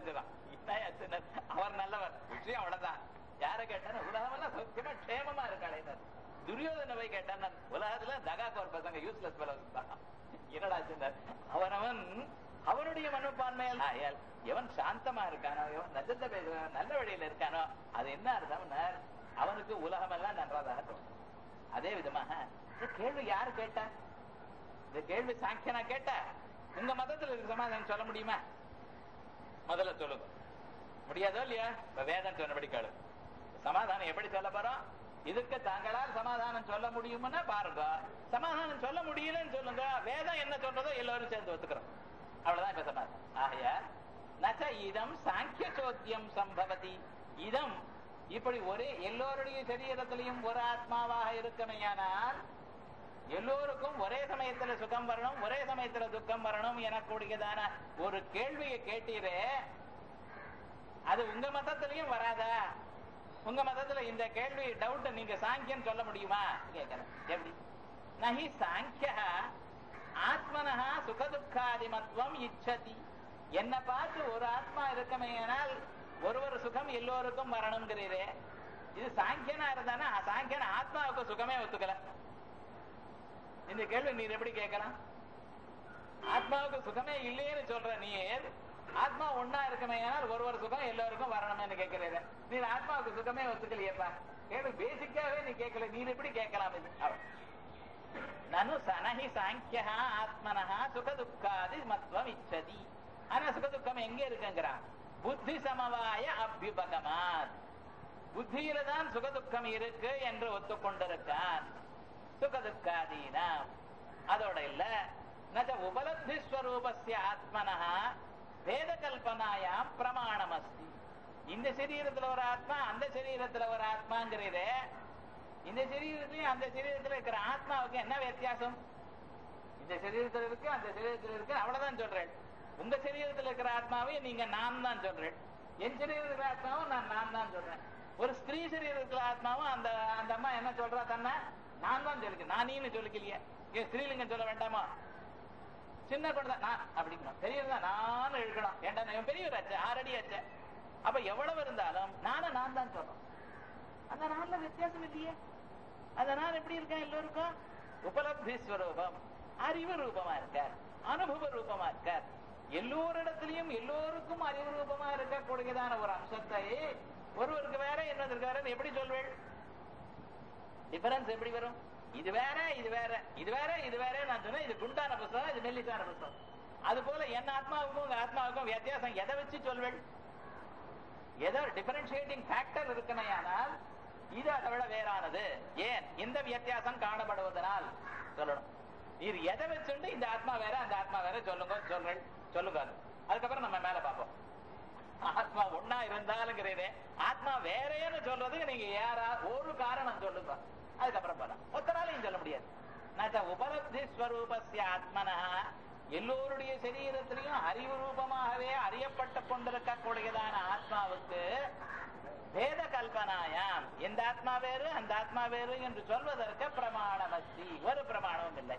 தெரிஞ்சுதான் இன்னாச்சுனர் அவர் நல்லவர் விஷயம் அவ்வளவுதான் யார கேட்டாரு உலகமெல்லாம் சௌக்கியமா க்ஷேமமா இருக்காளே துரியோதன போய் கேட்டான் உலகத்துல தகாக்கு ஒரு பசங்க யூஸ்லெஸ் fellows தான் என்னடா சொன்னார் அவனவன் அவனுடைய மனப்பான்மையால் ஆயால் எவன் சாந்தமா இருக்கானோ எவன் நஜத்தை பேசுறானோ நல்ல வழியில இருக்கானோ அது என்ன அர்த்தம்னா அவனுக்கு உலகமெல்லாம் நன்றாதாக தோணும் அதே விதமாக இந்த கேள்வி யாரு கேட்டா இந்த கேள்வி சாங்கியனா கேட்டா உங்க மதத்துல இருக்க சமாதானம் சொல்ல முடியுமா முதல்ல சொல்லுங்க முடியாதோ இல்லையா இப்ப வேதம் சொன்னபடி கேளு சமாதானம் எப்படி சொல்ல போறோம் இதுக்கு தாங்களால் சமாதானம் சொல்ல முடியும்னா பாருங்க சமாதானம் சொல்ல முடியலன்னு சொல்லுங்க வேதம் என்ன சொல்றதோ எல்லாரும் சேர்ந்து ஒத்துக்கிறோம் அவ்வளவுதான் இப்ப சமாதானம் ஆகையா நச்ச இதம் சாங்கிய சோத்தியம் சம்பவதி இதம் இப்படி ஒரே எல்லோருடைய சரீரத்திலையும் ஒரு ஆத்மாவாக இருக்கமையானால் எல்லோருக்கும் ஒரே சமயத்துல சுகம் வரணும் ஒரே சமயத்துல துக்கம் வரணும் எனக்கூடியதான ஒரு கேள்வியை கேட்டீரே அது உங்க மதத்திலையும் வராதா உங்க மதத்துல இந்த கேள்வி டவுட் நீங்க சாங்கியம் சொல்ல முடியுமா கேட்கிறேன் எப்படி நகி சாங்கிய ஆத்மனஹா சுகதுக்காதிமத்துவம் இச்சதி என்ன பார்த்து ஒரு ஆத்மா இருக்கமையானால் ஒரு ஒரு சுகம் எல்லோருக்கும் வரணுங்கிறீரே இது சாங்கியனா இருந்தானா சாங்கியன் ஆத்மாவுக்கு சுகமே ஒத்துக்கல இந்த கேள்வி நீர் எப்படி கேட்கலாம் ஆத்மாவுக்கு சுகமே இல்லையேன்னு சொல்ற நீ ஆத்மா ஒன்னா இருக்குமே ஆனால் ஒரு ஒரு சுகம் எல்லோருக்கும் வரணும்னு கேட்கிறீங்க நீ ஆத்மாவுக்கு சுகமே ஒத்துக்கலையப்பா கேள்வி பேசிக்காவே நீ கேட்கல நீ எப்படி கேட்கலாம் இது அவ- நனு சனஹி சாங்கிய ஆத்மனஹா சுகதுக்காதி மத்வம் இச்சதி ஆனா சுகதுக்கம் எங்க இருக்குங்கிறான் புத்தி சமவாய அபியுபகமாத் புத்தியில தான் சுகதுக்கம் இருக்கு என்று ஒத்துக்கொண்டிருக்கான் சுகதுக்காதீனாம் அதோட இல்ல நச்ச உபலப்தி ஸ்வரூபஸ்ய ஆத்மனஹா வேத கல்பனாயாம் பிரமாணம் அஸ்தி இந்த சரீரத்துல ஒரு ஆத்மா அந்த சரீரத்துல ஒரு ஆத்மாங்கிறதே இந்த சரீரத்திலையும் அந்த சரீரத்துல இருக்கிற ஆத்மாவுக்கு என்ன வித்தியாசம் இந்த சரீரத்துல இருக்கு அந்த சரீரத்துல இருக்கு அவ்வளவுதான் சொல்றேன் உங்க சரீரத்துல இருக்கிற ஆத்மாவையும் நீங்க நான் தான் சொல்றேன் என் சரீரத்துல இருக்கிற ஆத்மாவும் நான் நான் தான் சொல்றேன் ஒரு ஸ்திரீ சரீரத்துல ஆத்மாவும் அந்த அந்த அம்மா என்ன சொல்றா தன்னை நான் தான் சொல்லிக்க நான் நீன்னு சொல்லிக்கலையே ஏன் ஸ்திரீலிங்கம் சொல்ல வேண்டாமா சின்ன குழந்தை நான் அப்படிங்கணும் பெரியவர் தான் நான் இழுக்கணும் ஏன்டா நான் பெரியவர் ஆச்சு ஆறடி ஆச்சு அப்ப எவ்வளவு இருந்தாலும் நானும் நான் தான் சொல்றோம் அந்த நாள்ல வித்தியாசம் இல்லையே அந்த நான் எப்படி இருக்கேன் எல்லோருக்கும் உபலப்தி ஸ்வரூபம் அறிவு ரூபமா இருக்கார் அனுபவ ரூபமா இருக்கார் எல்லோரிடத்திலையும் எல்லோருக்கும் அறிவு ரூபமா இருக்கக்கூடியதான ஒரு அம்சத்தை ஒருவருக்கு வேற இன்னொருக்கு வேற எப்படி சொல்வேள் டிஃபரன்ஸ் எப்படி வரும் இது வேற இது வேற இது வேற இது வேற நான் சொன்னேன் இது குண்டான புஸ்தகம் இது மெல்லிசான புஸ்தகம் அது போல என் ஆத்மாவுக்கும் உங்க ஆத்மாவுக்கும் வித்தியாசம் எதை வச்சு சொல்வேள் ஏதோ டிஃபரன்ஷியேட்டிங் ஃபேக்டர் இருக்கணையானால் இது அதை விட வேறானது ஏன் இந்த வித்தியாசம் காணப்படுவதனால் சொல்லணும் நீர் எதை வச்சுண்டு இந்த ஆத்மா வேற அந்த ஆத்மா வேற சொல்லுங்க சொல்றேன் சொல்லுங்க அது அதுக்கப்புறம் நம்ம மேல பார்ப்போம் ஆத்மா ஒன்னா இருந்தாலுங்கிறதே ஆத்மா வேறேன்னு சொல்றதுக்கு நீங்க யாரா ஒரு காரணம் சொல்லுங்க அதுக்கப்புறம் போலாம் ஒத்தனாலையும் சொல்ல முடியாது நான் உபலப்தி ஸ்வரூபஸ்ய ஆத்மனா எல்லோருடைய சரீரத்திலையும் அறிவு ரூபமாகவே அறியப்பட்டு கொண்டிருக்கக்கூடியதான ஆத்மாவுக்கு வேத கல்பனாயாம் இந்த ஆத்மா வேறு அந்த ஆத்மா வேறு என்று சொல்வதற்கு பிரமாணமஸ்தி ஒரு பிரமாணமும் இல்லை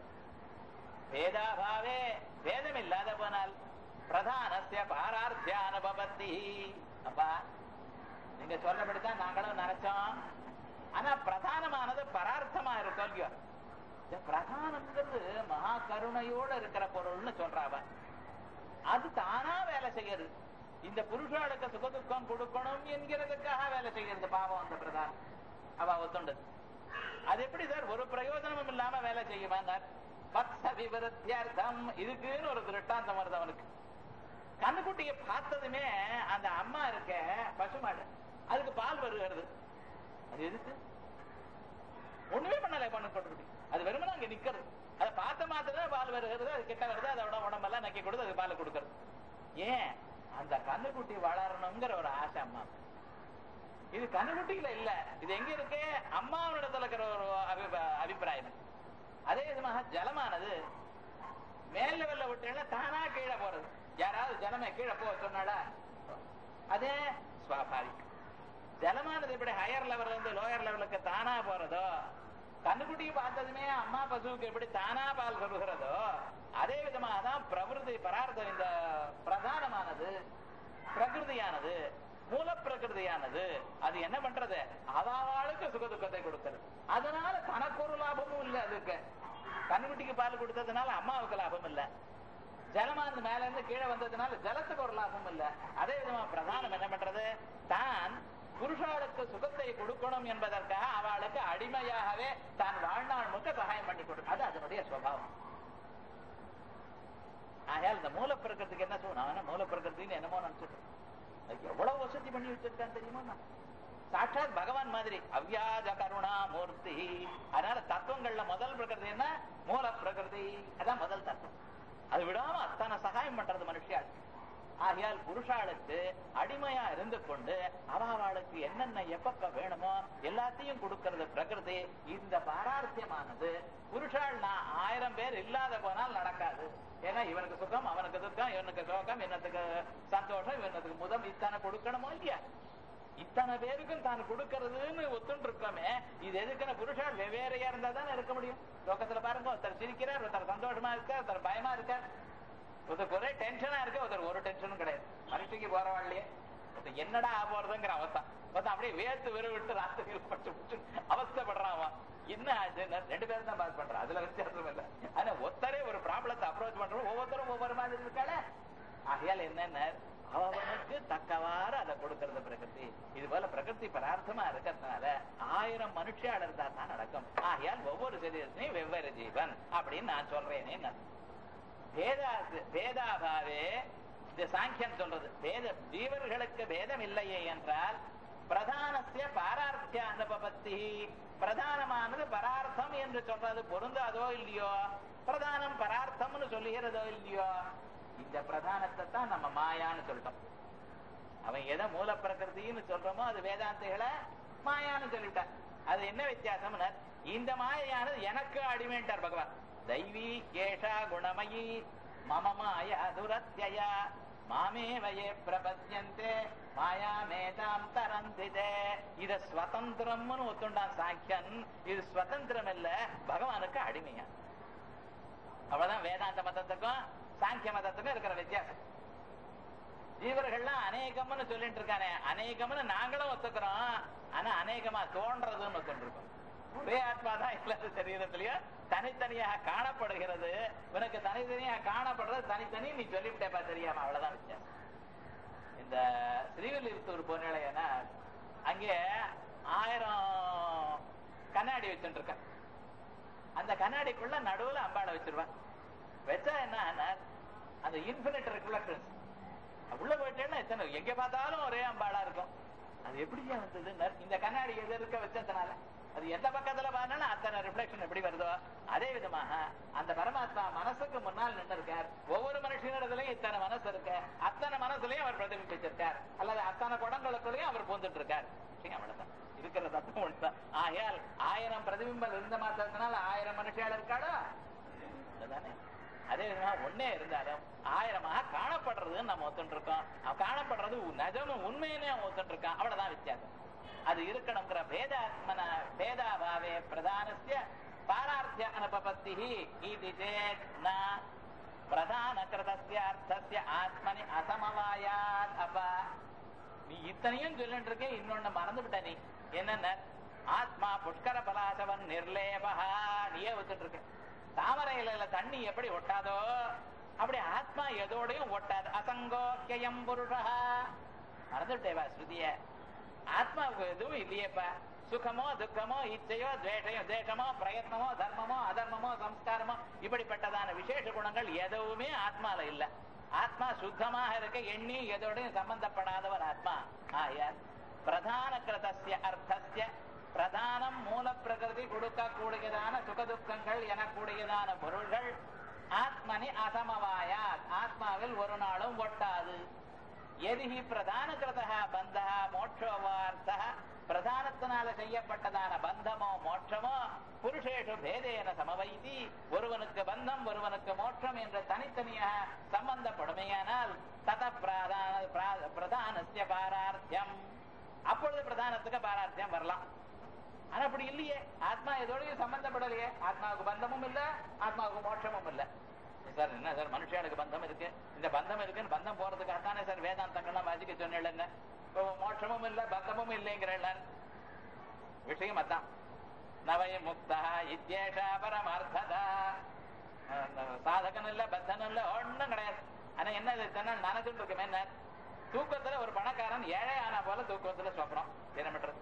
வேதாபாவே வேதம் இல்லாத போனால் பிரதானசிய பாரார்த்திய அனுபவத்தி அப்பா நீங்க சொல்லப்படித்தான் நாங்களும் நினைச்சோம் ஆனா பிரதானமானது பரார்த்தமா இருக்கும் இல்லையோ இந்த பிரதானம்ங்கிறது மகா கருணையோட இருக்கிற பொருள்னு சொல்றாவ அது தானா வேலை செய்யறது இந்த புருஷாளுக்கு சுகதுக்கம் கொடுக்கணும் என்கிறதுக்காக வேலை செய்யறது பாவம் அந்த பிரதானம் அவ ஒத்துண்டது அது எப்படி சார் ஒரு பிரயோஜனமும் இல்லாம வேலை செய்யுமான்னார் பக்ஷ விபரத்தியார்த்தம் இதுக்குன்னு ஒரு திருட்டாந்தம் வருது அவனுக்கு கண்ணுக்குட்டியை பார்த்ததுமே அந்த அம்மா இருக்க பசுமாடு அதுக்கு பால் வருகிறது அது எதுக்கு ஒண்ணுமே பண்ணல பண்ணு கொண்டு அது வெறுமனே அங்க நிக்கிறது அதை பார்த்த மாத்திரம் பால் வருகிறது அது கிட்ட வருது அதோட உடம்பெல்லாம் நக்கி கொடுத்து அது பால் கொடுக்கறது ஏன் அந்த கண்ணுக்குட்டி வளரணுங்கிற ஒரு ஆசை அம்மா இது கண்ணுக்குட்டியில இல்ல இது எங்க இருக்கு அம்மாவிடத்துல இருக்கிற ஒரு அபி- அபிப்பிராயம் அதே விதமாக ஜலமானது மேல் லெவல்ல விட்டுனா தானா கீழே போறது யாராவது ஜலமே கீழே போக சொன்னாடா அதே சுவாபாவிக் ஜலமானது இப்படி ஹையர் லெவல்ல இருந்து லோயர் லெவலுக்கு தானா போறதோ கண்ணுக்குட்டியை பார்த்ததுமே அம்மா பசுவுக்கு எப்படி தானா பால் வருகிறதோ அதே விதமாக தான் பிரவிருத்தி பரார்த்தம் இந்த பிரதானமானது பிரகிருதியானது மூல பிரகிருதியானது அது என்ன பண்றது அவாவாளுக்கு சுக துக்கத்தை கொடுக்கிறது அதனால தனக்கு ஒரு லாபமும் இல்ல அதுக்கு கண்ணுக்குட்டிக்கு பால் கொடுத்ததுனால அம்மாவுக்கு லாபம் இல்ல ஜலமானது மேல இருந்து கீழே வந்ததுனால ஜலத்துக்கு ஒரு லாபம் இல்ல அதே விதமா பிரதானம் என்ன பண்றது தான் புருஷாளுக்கு சுகத்தை கொடுக்கணும் என்பதற்காக அவளுக்கு அடிமையாகவே தான் வாழ்நாள் முழுக்க சகாயம் பண்ணி கொடுக்கும் அது அதனுடைய சுவாவம் ஆகையால் இந்த மூல பிரகிருதிக்கு என்ன சொல்லுவோம் நான் மூல பிரகிருத்தின்னு என்னமோ நினைச்சிட்டு அதுக்கு எவ்வளவு வசதி பண்ணி வச்சிருக்கான்னு தெரியுமா நான்? சாட்சாத் பகவான் மாதிரி அவ்யாஜ கருணா மூர்த்தி அதனால தத்துவங்கள்ல முதல் பிரகிருதி என்ன மூல பிரகிருதி அதான் முதல் தத்துவம் அது விடாம அத்தனை சகாயம் பண்றது மனுஷியாள் ஆகையால் புருஷாளுக்கு அடிமையா இருந்து கொண்டு அவளுக்கு என்னென்ன எப்பப்ப வேணுமோ எல்லாத்தையும் கொடுக்கிறது பிரகிருதி இந்த பாரார்த்தியமானது புருஷாள் நான் ஆயிரம் பேர் இல்லாத போனால் நடக்காது ஏன்னா இவனுக்கு சுகம் அவனுக்கு துக்கம் இவனுக்கு சோகம் இவனுக்கு சந்தோஷம் இவனுக்கு முதம் இத்தனை கொடுக்கணுமோ இல்லையா இத்தனை பேருக்கும் தான் கொடுக்கறதுன்னு ஒத்துண்டு இருக்கோமே இது எதுக்குன்னு புருஷால் வெவ்வேறையா இருந்தா தானே இருக்க முடியும் லோகத்துல பாருங்க ஒருத்தர் சிரிக்கிறார் ஒருத்தர் சந்தோஷமா இருக்கார் ஒருத்தர் பயமா இருக்கார் ஒருத்தருக்கு ஒரே டென்ஷனா இருக்கு ஒருத்தர் ஒரு டென்ஷனும் கிடையாது பரீட்சைக்கு போறவாள்லயே ஒருத்தர் என்னடா ஆக போறதுங்கிற அவஸ்தான் ஒருத்தன் அப்படியே வேர்த்து விரு விட்டு ராத்திரியில் பட்டு விட்டு அவஸ்தைப்படுறான் அவன் என்ன ஆச்சுன்னா ரெண்டு பேரும் தான் பாஸ் பண்றான் அதுல வித்தியாசம் இல்ல ஆனா ஒருத்தரே ஒரு ப்ராப்ளத்தை அப்ரோச் பண்றோம் ஒவ்வொருத்தரும் ஒவ்வொரு மாதிரி இருக்கால ஆகையால் என்னென்ன அவனுக்கு தக்கவாறு அதை கொடுக்கறது பிரகிருதி இது போல பிரகிருதி பரார்த்தமா இருக்கிறதுனால ஆயிரம் மனுஷியால் இருந்தா தான் நடக்கும் ஆகையால் ஒவ்வொரு சரீரத்திலையும் வெவ்வேறு ஜீவன் அப்படின்னு நான் சொல்றேனே நான் பேதா பேதாபாவே இது சாங்கியம் சொல்றது பேத ஜீவர்களுக்கு பேதம் இல்லையே என்றால் பிரதானத்திய பாரார்த்திய அனுபவத்தி பிரதானமானது பரார்த்தம் என்று சொல்றது பொருந்தாதோ இல்லையோ பிரதானம் பரார்த்தம்னு சொல்லுகிறதோ இல்லையோ இந்த பிரதானத்தை தான் நம்ம மாயான்னு சொல்லிட்டோம் அவன் எதை மூல பிரகிருதின்னு சொல்றோமோ அது வேதாந்திகளை மாயான்னு சொல்லிட்டான் அது என்ன வித்தியாசம்னா இந்த மாயானது எனக்கு அடிமைன்ட்டார் பகவான் தைவி கேஷா குணமயி மம மாயா துரத்யயா மாமே வயே பிரபத்யந்தே மாயா மேதாம் தரந்திதே இத ஸ்வதந்திரம்னு ஒத்துண்டான் சாக்கியன் இது ஸ்வதந்திரம் இல்ல பகவானுக்கு அடிமையா அவ்வளவுதான் வேதாந்த மதத்துக்கும் சாங்கிய மதத்துக்கும் இருக்கிற வித்தியாசம் ஜீவர்கள்லாம் அநேகம்னு சொல்லிட்டு இருக்கானே அநேகம்னு நாங்களும் ஒத்துக்கிறோம் ஆனா அநேகமா தோன்றதுன்னு ஒத்துட்டு இருக்கோம் ஒரே ஆத்மா தான் இல்லாத சரீரத்திலயோ தனித்தனியாக காணப்படுகிறது உனக்கு தனித்தனியாக காணப்படுறது தனித்தனி நீ சொல்லிவிட்டேப்பா தெரியாம அவ்வளவுதான் வித்தியாசம் இந்த ஸ்ரீவில்லிபுத்தூர் போனா அங்கே ஆயிரம் கண்ணாடி வச்சுட்டு இருக்க அந்த கண்ணாடிக்குள்ள நடுவுல அம்பாளை வச்சிருவான் வச்சா என்ன அந்த இன்பினிட் ரிஃப்ளக்ஷன்ஸ் உள்ள போயிட்டேன்னா எத்தனை எங்க பார்த்தாலும் ஒரே அம்பாளா இருக்கும் அது எப்படியா வந்தது இந்த கண்ணாடி எது இருக்க வச்சதுனால அது எந்த பக்கத்துல பாருன்னா அத்தனை ரிஃப்ளெக்ஷன் எப்படி வருதோ அதே விதமாக அந்த பரமாத்மா மனசுக்கு முன்னால் நின்று இருக்கார் ஒவ்வொரு மனுஷனிடத்துலயும் இத்தனை மனசு இருக்கு அத்தனை மனசுலயும் அவர் பிரதிபிம்பிச்சிருக்கார் அல்லது அத்தனை குடங்களுக்குள்ளயும் அவர் பூந்துட்டு இருக்கார் அவ்வளவுதான் இருக்கிற தத்துவம் ஒண்ணுதான் ஆகையால் ஆயிரம் பிரதிபிம்பம் இருந்த மாத்திரத்தினால ஆயிரம் மனுஷியால் இருக்காளோ அதுதானே அதே விதமா ஒன்னே இருந்தாலும் ஆயிரமாக காணப்படுறதுன்னு நம்ம ஒத்துட்டு இருக்கோம் காணப்படுறது நஜமும் உண்மையினே அவன் ஒத்துட்டு இருக்கான் அவ்வளவுதான் வித்தியாசம் அது இருக்கணுங்கிற பேதாத்மன பேதாபாவே பிரதானஸ்ய பாரார்த்திய அனுபபத்தி இது சேத் ந பிரதான கிருதஸ்ய அர்த்தஸ்ய ஆத்மனி அசமவாயாத் அப்பா நீ இத்தனையும் சொல்லிட்டு இருக்க இன்னொன்னு மறந்து விட்ட நீ என்னென்ன ஆத்மா புஷ்கர பலாசவன் நிர்லேபகா நீயே வச்சுட்டு இருக்க தாமரை இலையில தண்ணி எப்படி ஒட்டாதோ அப்படி ஆத்மா எதோடையும் ஒட்டாது அசங்கோக்கியம் புருஷா மறந்துட்டேவா ஸ்ருதிய ஆத்மாவுக்கு எதுவும் இல்லையேப்பா சுகமோ துக்கமோ இச்சையோ துவேஷையோ தேசமோ பிரயத்னமோ தர்மமோ அதர்மமோ சம்ஸ்காரமோ இப்படிப்பட்டதான விசேஷ குணங்கள் எதுவுமே ஆத்மால இல்ல ஆத்மா சுத்தமாக இருக்க எண்ணி எதோடையும் சம்பந்தப்படாதவர் ஆத்மா ஆயார் பிரதான கிருதஸ்ய அர்த்தஸ்ய பிரதானம் மூல பிரகிருதி கொடுக்கக்கூடியதான சுகதுக்கங்கள் எனக்கூடியதான பொருள்கள் ஆத்மனி அசமவாயா ஆத்மாவில் ஒரு நாளும் ஒட்டாது எதிகி பிரதான கிருதா பந்தா மோட்சோவார்த்தா பிரதானத்தினால செய்யப்பட்டதான பந்தமோ மோட்சமோ புருஷேஷு பேதேன சமவைதி ஒருவனுக்கு பந்தம் ஒருவனுக்கு மோட்சம் என்று தனித்தனியாக சம்பந்தப்படுமையானால் தத பிரதான பிரதானஸ்ய பாரார்த்தியம் அப்பொழுது பிரதானத்துக்கு பாரார்த்தியம் வரலாம் ஆனா அப்படி இல்லையே ஆத்மா எதோடையும் சம்பந்தப்படலையே ஆத்மாவுக்கு பந்தமும் இல்ல ஆத்மாவுக்கு மோட்சமும் இல்ல சார் என்ன சார் மனுஷனுக்கு பந்தம் இருக்கு இந்த பந்தம் இருக்குன்னு பந்தம் போறதுக்காகத்தானே சார் வேதாந்தங்கள்லாம் வாசிக்க சொன்னேன் என்ன இப்போ மோட்சமும் இல்லை பந்தமும் இல்லைங்கிறேன் விஷயம் அதான் நவய முக்தா இத்யேஷா பரமார்த்ததா சாதகன் இல்ல பத்தனும் இல்ல ஒண்ணும் கிடையாது ஆனா என்ன இது இத்தனை நாள் நினைச்சுட்டு இருக்கோமே என்ன தூக்கத்துல ஒரு பணக்காரன் ஏழை ஆனா போல தூக்கத்துல சொப்பனம் தினமிட்டுறது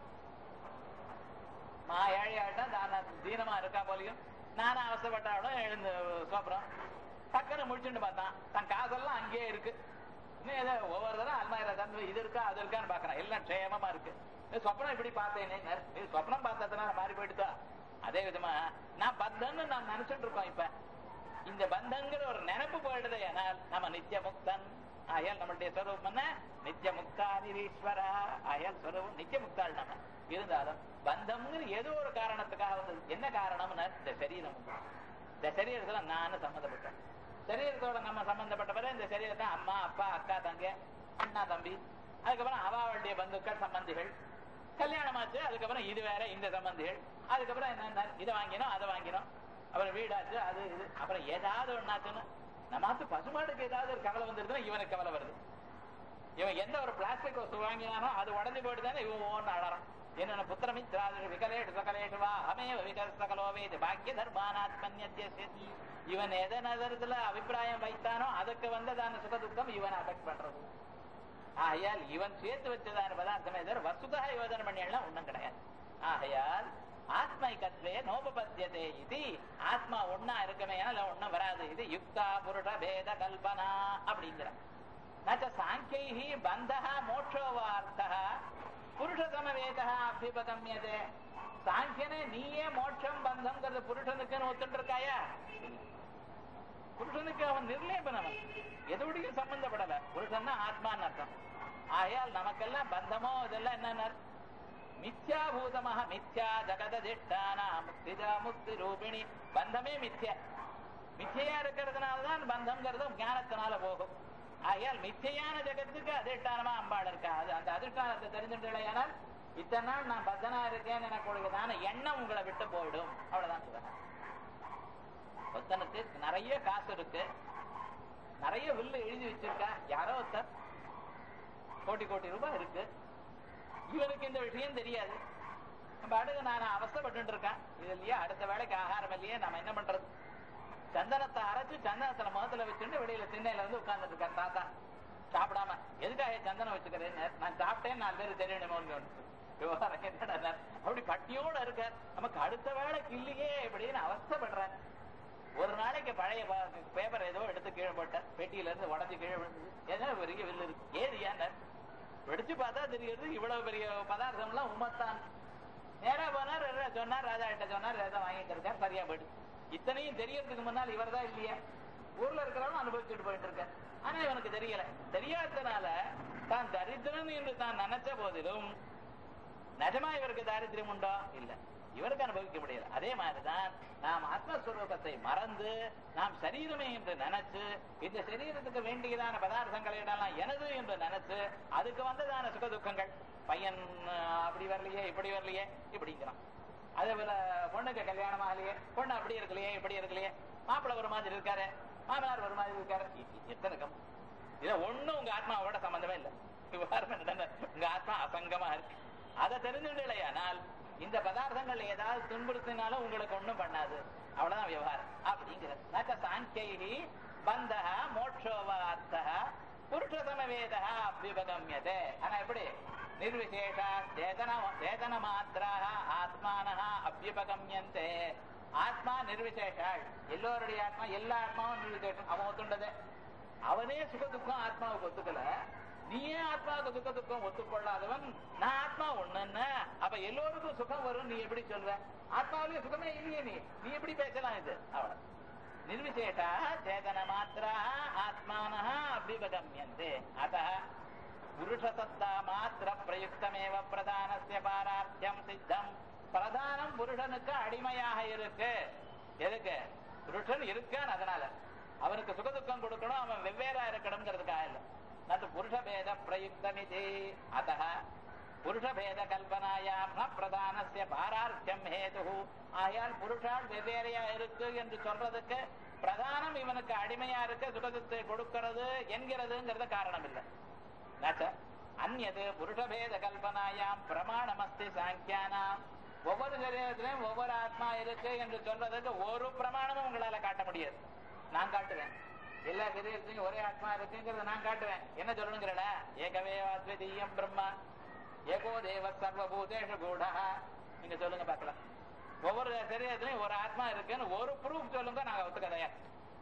மா ஏழை ஆயிட்டா தான தீனமா இருக்கா போலையும் நானும் அவசரப்பட்டாலும் எழுந்து சோப்புறோம் டக்குன்னு முடிச்சுட்டு பார்த்தான் தன் காசெல்லாம் அங்கேயே இருக்கு இன்னும் ஏதோ ஒவ்வொரு தடவை அல்மாயிர தந்து இது இருக்கா அது இருக்கான்னு பாக்குறான் எல்லாம் க்ஷேமமா இருக்கு நீ சொப்னம் இப்படி பார்த்தேனே நீ சொப்னம் பார்த்ததுனால மாறி போயிடுதா அதே விதமா நான் பந்தன்னு நாம் நினைச்சிட்டு இருக்கோம் இப்ப இந்த பந்தங்கிற ஒரு நினைப்பு போயிடுது ஏனால் நம்ம நித்திய முக்தன் ஆயால் நம்மளுடைய ஸ்வரூபம் என்ன நித்திய முக்தா நிரீஸ்வரா ஆயால் ஸ்வரூபம் நித்திய முக்தாள் நம்ம இருந்தாலும் பந்தம்ங்கிற ஏதோ ஒரு காரணத்துக்காக வந்தது என்ன காரணம்னா இந்த சரீரம் இந்த சரீரத்துல நான் சம்மந்தப்பட்டேன் சரீரத்தோட நம்ம சம்பந்தப்பட்டவரை இந்த சரீரத்தை அம்மா அப்பா அக்கா தங்க அண்ணா தம்பி அதுக்கப்புறம் அவாவுடைய பந்துக்கள் சம்பந்திகள் கல்யாணம் ஆச்சு அதுக்கப்புறம் இது வேற இந்த சம்பந்திகள் அதுக்கப்புறம் என்ன இதை வாங்கினோம் அதை வாங்கினோம் அப்புறம் வீடாச்சு அது இது அப்புறம் ஏதாவது ஒண்ணாச்சுன்னு நம்மாத்து பசுமாட்டுக்கு ஏதாவது ஒரு கவலை வந்துருதுன்னா இவனுக்கு கவலை வருது இவன் எந்த ஒரு பிளாஸ்டிக் வஸ்து வாங்கினானோ அது உடஞ்சு போயிட்டு தானே இவன் ஓன்னு அழறான் என்னென்ன புத்திரமித்ராது விகலேஷு சகலேஷு வா அமேவ விகல் சகலோவேது பாக்கிய தர்மானாத்மன்யத்யசதி இவன் எதை நகரத்துல அபிப்பிராயம் வைத்தானோ அதுக்கு வந்ததான சுக துக்கம் இவன் அஃபெக்ட் பண்றது ஆகையால் இவன் சேர்த்து வச்சதான பதார்த்தமே தவிர வசுதா யோஜனை பண்ணியெல்லாம் ஒண்ணும் கிடையாது ஆகையால் ஆத்மைகத்வே நோபபத்தியதே இது ஆத்மா ஒன்னா இருக்கமே இல்ல ஒண்ணும் வராது இது யுக்தா புருஷ பேத கல்பனா அப்படிங்கிற நச்ச சாங்கியைஹி பந்தஹ மோட்சோவார்த்தः புருஷ சமவேதா அபிபகமியதே சாங்கியனே நீயே மோட்சம் பந்தம்ங்கிறது புருஷனுக்குன்னு ஒத்துட்டு இருக்காயா புருஷனுக்கு அவன் நிர்லேபன் அவன் எதோடையும் சம்பந்தப்படல புருஷன்னா ஆத்மான்னு அர்த்தம் ஆகையால் நமக்கெல்லாம் பந்தமோ இதெல்லாம் என்னன்னா மித்யாபூதமாக மித்யா ஜகததிஷ்டானா முக்திஜா முக்தி ரூபிணி பந்தமே மித்யா மிச்சையா இருக்கிறதுனாலதான் பந்தம்ங்கிறது ஞானத்தினால போகும் ஆகையால் மிச்சையான ஜெகத்துக்கு அதிஷ்டானமா அம்பாள் இருக்கா அது அந்த அதிஷ்டானத்தை தெரிஞ்சுட்டேனால் இத்தனை நாள் நான் பத்தனா இருக்கேன்னு எனக்குள்ளதான எண்ணம் உங்களை விட்டு போயிடும் அவ்வளவுதான் சொல்றேன் ஒருத்தனுக்கு நிறைய காசு இருக்கு நிறைய வில்லு எழுதி வச்சிருக்கா யாரோ ஒருத்தர் கோடி கோடி ரூபாய் இருக்கு இவனுக்கு இந்த விஷயம் தெரியாது நம்ம அடுத்து நான் அவஸ்தப்பட்டு இருக்கேன் இது இல்லையா அடுத்த வேலைக்கு ஆகாரம் இல்லையே நம்ம என்ன பண்றது சந்தனத்தை அரைச்சு சந்தனத்துல முகத்துல வச்சுட்டு வெளியில திண்ணையில வந்து உட்கார்ந்துட்டு இருக்கார் தாத்தா சாப்பிடாம எதுக்காக சந்தனம் வச்சுக்கிறேன்னு நான் சாப்பிட்டேன் நாலு பேர் தெரியணுமோன்னு விவகாரம் என்னடா அப்படி பட்டியோட இருக்க நமக்கு அடுத்த வேலைக்கு இல்லையே அப்படின்னு அவஸ்தப்படுறேன் ஒரு நாளைக்கு பழைய பேப்பர் ஏதோ எடுத்து கீழே போட்டேன் பெட்டியில இருந்து உடஞ்சு கீழே விழுந்தது ஏன்னா பெரிய வில்லு இருக்கு ஏது ஏன் வெடிச்சு பார்த்தா தெரியுது இவ்வளவு பெரிய பதார்த்தம் எல்லாம் உமத்தான் நேரா போனார் சொன்னார் ராஜா கிட்ட சொன்னார் ஏதோ வாங்கிட்டு இருக்கார் சரியா போயிடுச்சு இத்தனையும் தெரியறதுக்கு முன்னால் இவர் தான் இல்லையா ஊர்ல இருக்கிறவங்க அனுபவிச்சுட்டு போயிட்டு இருக்க ஆனா இவனுக்கு தெரியல தெரியாததுனால தான் தரித்திரன் என்று தான் நினைச்ச போதிலும் நிஜமா இவருக்கு தாரித்திரம் உண்டோ இல்ல இவருக்கு அனுபவிக்க முடியல அதே மாதிரிதான் நாம் ஆத்மஸ்வரூபத்தை மறந்து நாம் சரீரமே என்று நினைச்சு இந்த சரீரத்துக்கு வேண்டியதான பதார்த்தங்களை எல்லாம் எனது என்று நினைச்சு அதுக்கு வந்ததான சுக துக்கங்கள் பையன் அப்படி வரலையே இப்படி வரலையே இப்படிங்கிறான் அதே போல பொண்ணுக்கு கல்யாணம் ஆகலையே பொண்ணு அப்படி இருக்கலையே இப்படி இருக்கலையே மாப்பிள்ளை ஒரு மாதிரி இருக்காரு மாமனார் ஒரு மாதிரி இருக்காரு எத்தனை கம் இத ஒண்ணும் உங்க ஆத்மாவோட சம்பந்தமே இல்லை உங்க ஆத்மா அசங்கமா இருக்கு அதை தெரிஞ்சுடையானால் இந்த பதார்த்தங்கள் ஏதாவது துன்புறுத்தினாலும் உங்களுக்கு ஒண்ணும் பண்ணாது அவ்வளவுதான் விவகாரம் அப்படிங்கிறது நக சாங்கியை பந்தக மோட்சோவார்த்தக புருஷ சமவேதா அபியுபகமியதே ஆனா எப்படி நிர்விசேஷா சேதன சேதன மாத்திராக ஆத்மானஹ அபியுபகமியந்தே ஆத்மா நிர்விசேஷாள் எல்லோருடைய ஆத்மா எல்லா ஆத்மாவும் நிர்விசேஷம் அவன் ஒத்துண்டது அவனே சுக துக்கம் ஆத்மாவுக்கு ஒத்துக்கல நீயே ஆத்மாவுக்கு துக்க துக்கம் ஒத்துக்கொள்ளாதவன் நான் ஆத்மா ஒண்ணுன்னு அப்ப எல்லோருக்கும் சுகம் வரும் நீ எப்படி சொல்ற ஆத்மாவிலேயே சுகமே இல்லையே நீ நீ எப்படி பேசலாம் இது அவ்வளவு நிர்விசேஷா சேதன மாத்திரா ஆத்மான அபிபகமியந்தே அத புருஷசத்தா மாத்திர பிரயுக்தமேவ பிரதானசிய பாரார்த்தியம் சித்தம் பிரதானம் புருஷனுக்கு அடிமையாக இருக்கு எதுக்கு புருஷன் இருக்கான் அதனால அவனுக்கு சுகதுக்கம் கொடுக்கணும் அவன் வெவ்வேறா இருக்கணுங்கிறதுக்காக இல்லை நது புருஷபேத பிரயுக்தமிதி அத்த புருஷபேத கல்பனாயாம் ந பிரதானசிய பாரார்த்தியம் ஹேது ஆயால் புருஷால் வெவ்வேறையா இருக்கு என்று சொல்றதுக்கு பிரதானம் இவனுக்கு அடிமையா இருக்க சுகத்தை கொடுக்கிறது என்கிறதுங்கிறது காரணம் இல்லை நச்ச அந்நது புருஷபேத கல்பனாயாம் பிரமாணமஸ்தி சாங்கியானாம் ஒவ்வொரு சரீரத்திலையும் ஒவ்வொரு ஆத்மா இருக்கு என்று சொல்வதற்கு ஒரு பிரமாணமும் உங்களால காட்ட முடியாது நான் காட்டுவேன் எல்லா சரீரத்திலையும் ஒரே ஆத்மா இருக்குங்கிறத நான் காட்டுவேன் என்ன சொல்லணுங்கிறல ஏகவே அத்விதீயம் பிரம்மா ஏகோ தேவ சர்வபூதேஷ கூடா நீங்க சொல்லுங்க பார்க்கலாம் ஒவ்வொரு சரீரத்திலையும் ஒரு ஆத்மா இருக்குன்னு ஒரு ப்ரூஃப் சொல்லுங்க நாங்க ஒத்துக்கதையா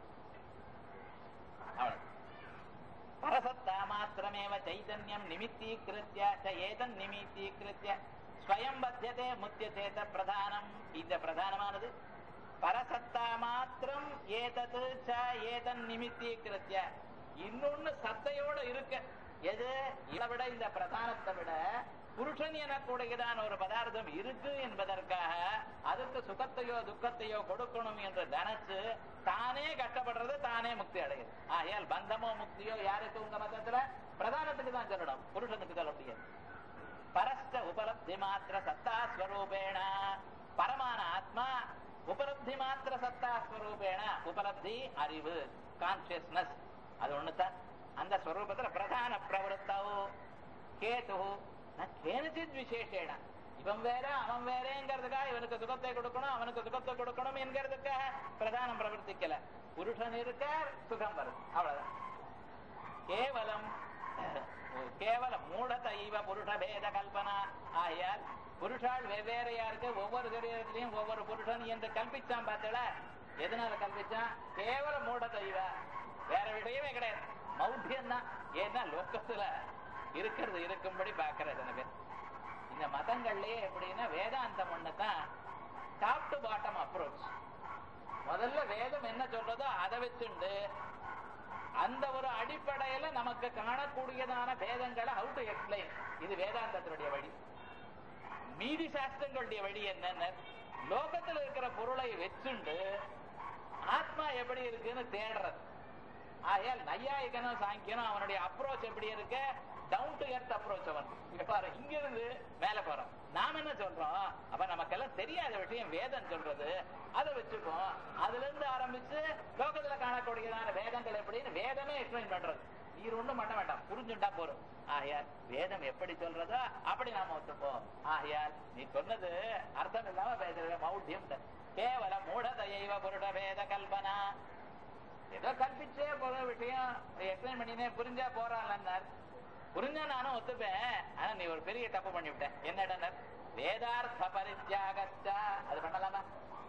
அவ்வளவு பரசத்தா மாத்திரமேவ சைதன்யம் நிமித்தீகிருத்திய ச ஏதன் நிமித்தீகிருத்திய ஸ்வயம் பத்தியதே முத்தியதேத பிரதானம் இந்த பிரதானமானது பரசத்தா மாத்திரம் ஏதது ச ஏதன் நிமித்தீகிருத்திய இன்னொன்னு சத்தையோட இருக்க எது இதை விட இந்த பிரதானத்தை விட புருஷன் எனக்கூடியதான ஒரு பதார்த்தம் இருக்கு என்பதற்காக அதுக்கு சுகத்தையோ துக்கத்தையோ கொடுக்கணும் என்று நினைச்சு தானே கஷ்டப்படுறது தானே முக்தி அடையுது ஆகையால் பந்தமோ முக்தியோ யாருக்கு உங்க மதத்துல பிரதானத்துக்கு தான் சொல்லணும் புருஷனுக்கு சொல்ல முடியாது பரஸ்ட உபலப்தி மாத்திர சத்தா ஸ்வரூபேண பரமான ஆத்மா உபலப்தி மாத்திர சத்தா ஸ்வரூபேண உபலப்தி அறிவு கான்சியஸ்னஸ் அது ஒண்ணுதான் அந்த ஸ்வரூபத்துல பிரதான பிரவருத்தவு கேது கேனச்சித் விசேஷேன இவன் வேற அவன் வேறேங்கிறதுக்காக இவனுக்கு சுகத்தை கொடுக்கணும் அவனுக்கு சுகத்தை கொடுக்கணும் என்கிறதுக்காக பிரதானம் பிரவர்த்திக்கல புருஷன் இருக்க சுகம் வரும் அவ்வளவுதான் கேவலம் கேவலம் மூடத இவ புருஷ பேத கல்பனா ஆகையால் புருஷால் வெவ்வேறையா இருக்கு ஒவ்வொரு சரீரத்திலையும் ஒவ்வொரு புருஷன் என்று கல்பிச்சான் பார்த்தல எதனால கல்பிச்சான் கேவல மூடத இவ வேற விஷயமே கிடையாது மௌத்தியம் தான் ஏன்னா லோக்கத்துல இருக்கிறது இருக்கும்படி பாக்குறது எனக்கு இந்த மதங்கள்லயே எப்படின்னா வேதாந்தம் ஒண்ணுதான் டாப் டு பாட்டம் அப்ரோச் முதல்ல வேதம் என்ன சொல்றதோ அதை வச்சுண்டு அந்த ஒரு அடிப்படையில நமக்கு காணக்கூடியதான வேதங்களை ஹவு டு எக்ஸ்பிளைன் இது வேதாந்தத்தினுடைய வழி மீதி சாஸ்திரங்களுடைய வழி என்னன்னு லோகத்துல இருக்கிற பொருளை வச்சுண்டு ஆத்மா எப்படி இருக்குன்னு தேடுறது ஆகையால் நையாயிக்கனும் சாங்கியனும் அவனுடைய அப்ரோச் எப்படி இருக்கு டவுன் டு எர்த் அப்ரோச் அவன் இங்க பாரு இங்க இருந்து மேல போறோம் நாம என்ன சொல்றோம் அப்ப நமக்கெல்லாம் தெரியாத விஷயம் வேதம் சொல்றது அதை வச்சுப்போம் அதுல இருந்து ஆரம்பிச்சு லோகத்துல காணக்கூடியதான வேதங்கள் எப்படின்னு வேதமே எக்ஸ்பிளைன் பண்றது நீர் ஒண்ணும் பண்ண வேண்டாம் புரிஞ்சுட்டா போறோம் ஆகையால் வேதம் எப்படி சொல்றதோ அப்படி நாம ஒத்துப்போம் ஆகையால் நீ சொன்னது அர்த்தம் இல்லாம பேசுற மௌட்டியம் கேவல மூடதையவ புருட வேத கல்பனா ஏதோ கல்பிச்சே போற விஷயம் எக்ஸ்பிளைன் பண்ணினே புரிஞ்சா போறாள் புரிஞ்சா நானும் ஒத்துப்பேன் ஆனா நீ ஒரு பெரிய தப்பு பண்ணிவிட்ட என்னடா வேதார்த்த பரித்தியாகச்சா அது பண்ணலாமா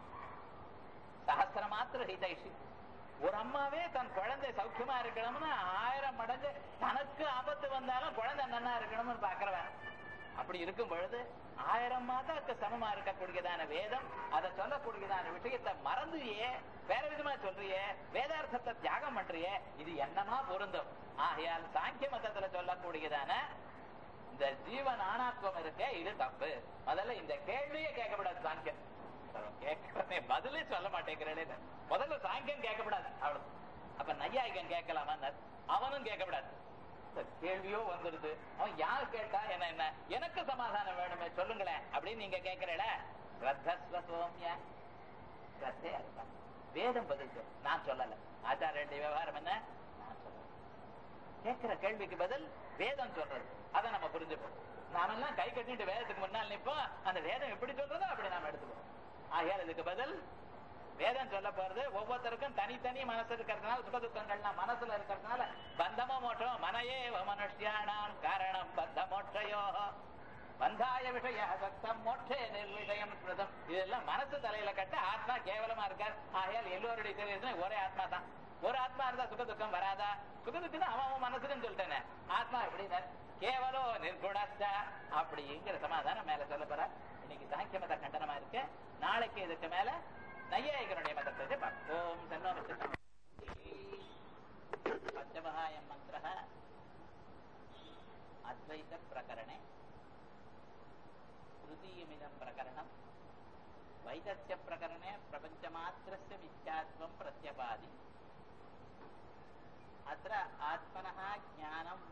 சஹசிர மாத்திர ஹிதைஷி ஒரு அம்மாவே தன் குழந்தை சௌக்கியமா இருக்கணும்னு ஆயிரம் மடங்கு தனக்கு ஆபத்து வந்தாலும் குழந்தை நன்னா இருக்கணும்னு பாக்குறவன் அப்படி இருக்கும் பொழுது ஆயிரம் மாதாக்கு சமமா இருக்கக்கூடியதான வேதம் அதை சொல்லக்கூடியதான விஷயத்தை மறந்துயே வேற விதமா சொல்றியே வேதார்த்தத்தை தியாகம் பண்றியே இது என்னமா பொருந்தும் ஆகையால் சாங்கிய மதத்துல சொல்லக்கூடியதான இந்த ஜீவன் ஆணாத்வம் இருக்க இது தப்பு முதல்ல இந்த கேள்வியே கேட்கப்படாது சாங்கியம் கேட்கறதே பதிலே சொல்ல மாட்டேங்கிறேன் முதல்ல சாங்கியம் கேட்கப்படாது அவ்வளவு அப்ப நையாயிகன் கேட்கலாமா அவனும் கேட்கப்படாது கேள்வியோ வந்துருது அவன் யார் கேட்டா என்ன என்ன எனக்கு சமாதானம் வேணுமே சொல்லுங்களேன் அப்படின்னு நீங்க கேட்கிறேல ஸ்ரத்தஸ்வ சோமியா ஸ்ரத்தையா இருப்பா வேதம் பதில் சொல்லு. நான் சொல்லல ஆச்சாரிய விவகாரம் என்ன நான் சொல்லல கேட்கிற கேள்விக்கு பதில் வேதம் சொல்றது அதை நம்ம புரிஞ்சுப்போம் நாமெல்லாம் கை கட்டிட்டு வேதத்துக்கு முன்னால் நிப்போம் அந்த வேதம் எப்படி சொல்றதோ அப்படி நாம எடுத்துப்போம் ஆகையால் இதுக்கு பதில் வேதம் சொல்ல போறது ஒவ்வொருத்தருக்கும் தனித்தனி மனசு இருக்கிறதுனால சுக துக்கங்கள்லாம் மனசுல இருக்கிறதுனால பந்தம மோட்சம் மனையே மனுஷ்யானாம் காரணம் பந்த மோட்சயோ பந்தாய விஷய சக்தம் மோட்சே நிர்விஷயம் ஸ்மிருதம் இதெல்லாம் மனசு தலையில கட்ட ஆத்மா கேவலமா இருக்கார் ஆகையால் எல்லோருடைய தெரியுது ஒரே ஆத்மா தான் ஒரு ஆத்மா இருந்தா சுக துக்கம் வராதா சுக துக்கம் அவன் அவன் மனசுன்னு சொல்லிட்டேனே ஆத்மா எப்படின்னா கேவலோ நிர்குணஸ்த அப்படிங்கிற சமாதானம் மேல சொல்ல போற இன்னைக்கு சாங்கிய மத கண்டனமா இருக்கு நாளைக்கு இதுக்கு மேல நையாயிகனுடைய மதத்தை பார்ப்போம் சன்னோமிச்சம் பஞ்சமகாயம் மந்திர அத்வைத பிரகரணே तृतीयमिदं प्रकरणम् वैदस्य प्रकरणे प्रपञ्चमात्रस्य मिथ्यात्वं प्रत्यपादि अत्र आत्मनः ज्ञानं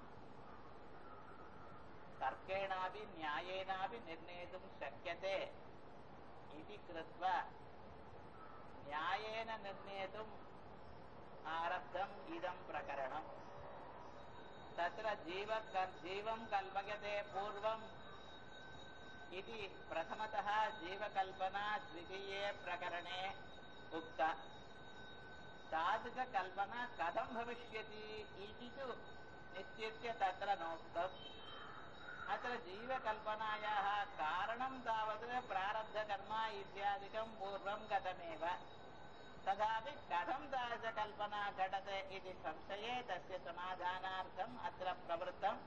तर्केणापि न्यायेनापि निर्णेतुं शक्यते इति कृत्वा न्यायेन निर्णेतुं आरब्धम् इदम् प्रकरणम् तत्र जीव जीवं कल्पयते पूर्वम् इति प्रथमतः जीवकल्पना द्वितीये प्रकरणे उक्ता तादृशकल्पना कथं भविष्यति इति तु निश्चित्य तत्र नोक्तम् अत्र जीवकल्पनायाः कारणं तावत् प्रारब्धकर्म इत्यादिकं पूर्वं गतमेव तथापि कथं तादृशकल्पना घटते इति संशये तस्य समाधानार्थम् अत्र प्रवृत्तम्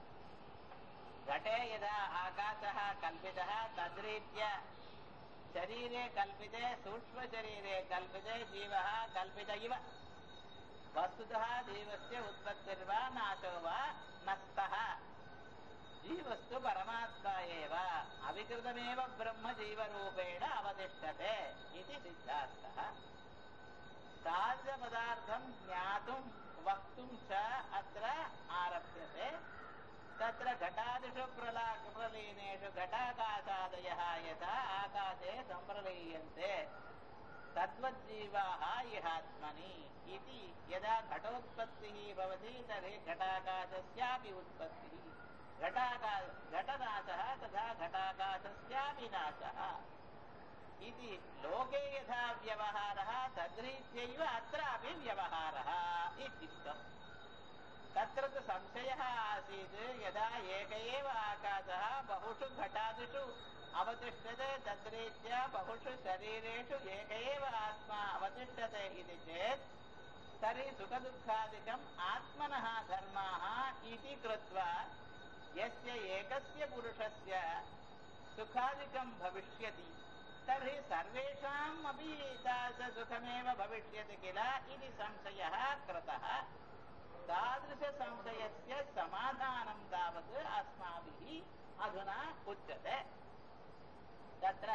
घटे यदा आकाशः कल्पितः तद्रीत्या शरीरे कल्पिते सूक्ष्मशरीरे कल्पिते जीवः कल्पित इव वस्तुतः जीवस्य उत्पत्तिर्वा नाशो वा नस्तः जीवस्तु परमात्मा एव अविकृतमेव ब्रह्म जीवरूपेण अवतिष्ठते इति सिद्धार्थः तादृशपदार्थं ज्ञातुं वक्तुं च अत्र आरभ्यते तत्र घटादिषु प्रला प्रलीनेषु घटाकाशादयः यथा आकाशे सम्प्रलीयन्ते तद्वज्जीवाः इहात्मनि इति यदा घटोत्पत्तिः भवति तर्हि घटाकाशस्यापि उत्पत्तिः घटाका घटनाशः तथा घटाकाशस्यापि नाशः इति लोके यथा व्यवहारः तद्रीत्यैव अत्रापि व्यवहारः इत्युक्तम् तत्र तु संशयः आसीत् यदा एक एव आकाशः बहुषु घटादिषु अवतिष्ठते तद्रीत्या बहुषु शरीरेषु एक एव आत्मा अवतिष्ठते इति चेत् तर्हि सुखदुःखादिकम् आत्मनः धर्माः इति कृत्वा यस्य एकस्य पुरुषस्य सुखादिकं भविष्यति तर्हि सर्वेषाम् अपि तादृशसुखमेव भविष्यति किल इति संशयः कृतः तादृशसंशयस्य समाधानं तावत् अस्माभिः अधुना उच्यते तत्र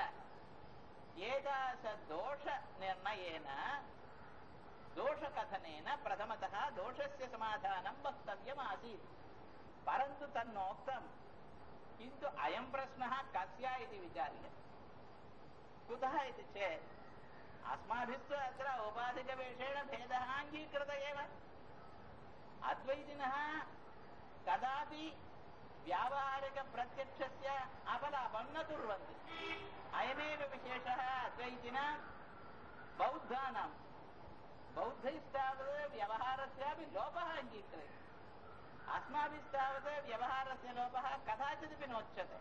एतादृशदोषनिर्णयेन दोषकथनेन प्रथमतः दोषस्य समाधानं वक्तव्यमासीत् परन्तु तन्नोक्तम् किन्तु अयं प्रश्नः कस्य इति विचार्य कुतः इति चेत् अस्माभिस्तु अत्र औपाधिकवेषेण भेदः अङ्गीकृत एव अद्वैतिनः कदापि व्यावहारिकप्रत्यक्षस्य अपलापं न कुर्वन्ति अयमेव विशेषः अद्वैतिनां बौद्धानां बौद्धैस्तावत् व्यवहारस्यापि लोपः अङ्गीक्रियते अस्माभिस्तावत् व्यवहारस्य लोपः कदाचिदपि नोच्यते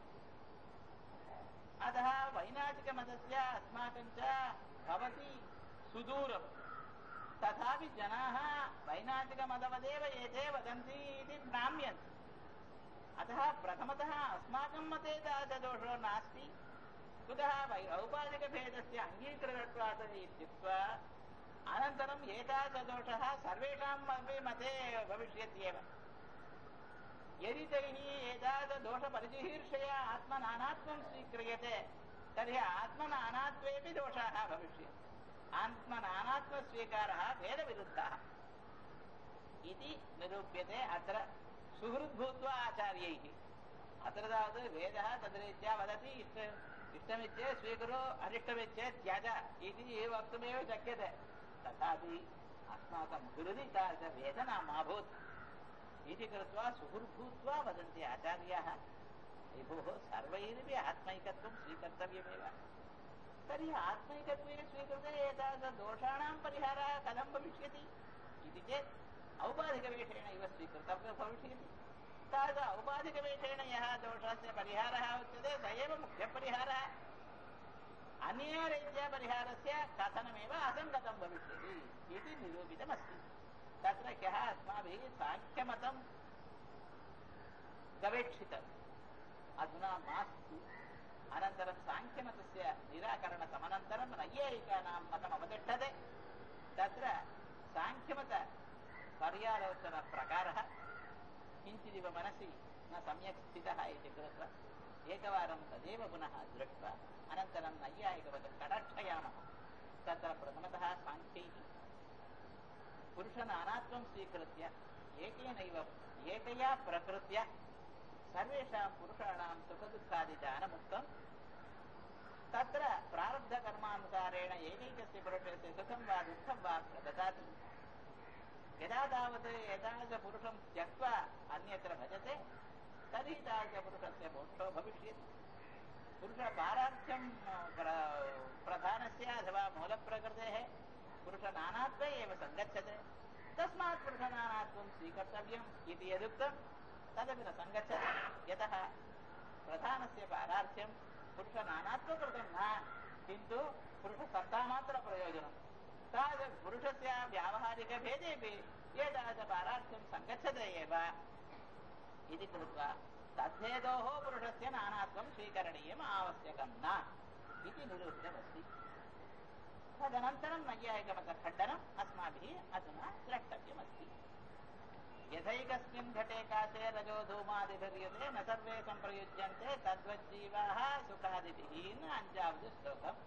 अतः वैनाटिकमतस्य अस्माकं च भवति सुदूरम् तथापि जनाः वैनाटिकमतवदेव एते वदन्ति इति भ्राम्यन्ते अतः प्रथमतः अस्माकं मते तादृशदोषो नास्ति कुतः वै औपाधिकभेदस्य अङ्गीकृतत्वात् इत्युक्त्वा अनन्तरम् एतादृशदोषः सर्वेषाम् अपि मते भविष्यत्येव यदि तैः एतादृशदोषपरिचिहीर्षया आत्मनानात्मं स्वीक्रियते तर्हि आत्मनानात्वेपि दोषाः भविष्यन्ति आत्मनानात्मस्वीकारः भेदविरुद्धः इति निरूप्यते अत्र सुहृद्भूत्वा आचार्यैः अत्र तावत् वेदः तद्रीत्या वदति इष्ट इष्टमिच्छेत् स्वीकुरु अनिष्टमिच्छेत् त्यज इति वक्तुमेव शक्यते तथापि अस्माकं हृदि तादृशवेदना मा भूत् इति कृत्वा सुहृद्भूत्वा वदन्ति आचार्याः विभोः सर्वैरपि आत्मैकत्वं स्वीकर्तव्यमेव तर्हि आत्मैकत्वेन स्वीकृते एतादृशदोषाणां परिहारः कथं भविष्यति इति चेत् औपाधिकवेषेण इव स्वीकृतव्यो भविष्यति तादृश औपाधिकवेषेण यः दोषस्य परिहारः उच्यते स एव मुख्यपरिहारः अन्यया रीत्या परिहारस्य कथनमेव असङ्गतं भविष्यति इति निरूपितमस्ति तत्र ह्यः अस्माभिः साङ्ख्यमतं गवेक्षितम् अधुना मास्तु अनन्तरं साङ्ख्यमतस्य निराकरणसमनन्तरं नैयायिकानां मतम् अवतिष्ठते तत्र साङ्ख्यमत पर्यालोचनप्रकारः किञ्चिदिव मनसि न सम्यक् स्थितः इति कृत्वा एकवारं तदेव पुनः दृष्ट्वा अनन्तरं नैयायिकवत् कटाक्षयामः तत्र प्रथमतः साङ्ख्यैः पुरुषनानात्वं स्वीकृत्य एकेनैव एकया प्रकृत्य सर्वेषां पुरुषाणां सुखदुःखादिदानमुक्तं तत्र प्रारब्धकर्मानुसारेण एकैकस्य पुरुषस्य सुखं वा दुःखं वा प्रददाति यदा तावत् एतादृशपुरुषं त्यक्त्वा अन्यत्र भजते तर्हि तादृशपुरुषस्य मोक्षो भविष्यति पुरुषपारार्थ्यं प्र- प्रधानस्य अथवा मूलप्रकृतेः पुरुषनानात्वे एव सङ्गच्छते तस्मात् पुरुषनानात्वं स्वीकर्तव्यम् इति यदुक्तं तदपि न सङ्गच्छते यतः प्रधानस्य पारार्थ्यं पुरुषनानात्वकृतं न किन्तु पुरुषसत्तामात्रप्रयोजनं तादृश पुरुषस्य व्यावहारिकभेदेपि एतादृशपारार्थ्यं सङ्गच्छते एव इति कृत्वा तद्धेदोः पुरुषस्य नानात्वं स्वीकरणीयम् आवश्यकं न इति निरूपितमस्ति तदनन्तरं नैयायिकमतखण्डनम् अस्माभिः अधुना द्रष्टव्यमस्ति यथैकस्मिन् घटे काशे रजो धूमादिभिर्यते न सर्वे सम्प्रयुज्यन्ते तद्वज्जीवाः சுகாதிபின்னு அஞ்சாவது ஸ்லோகம்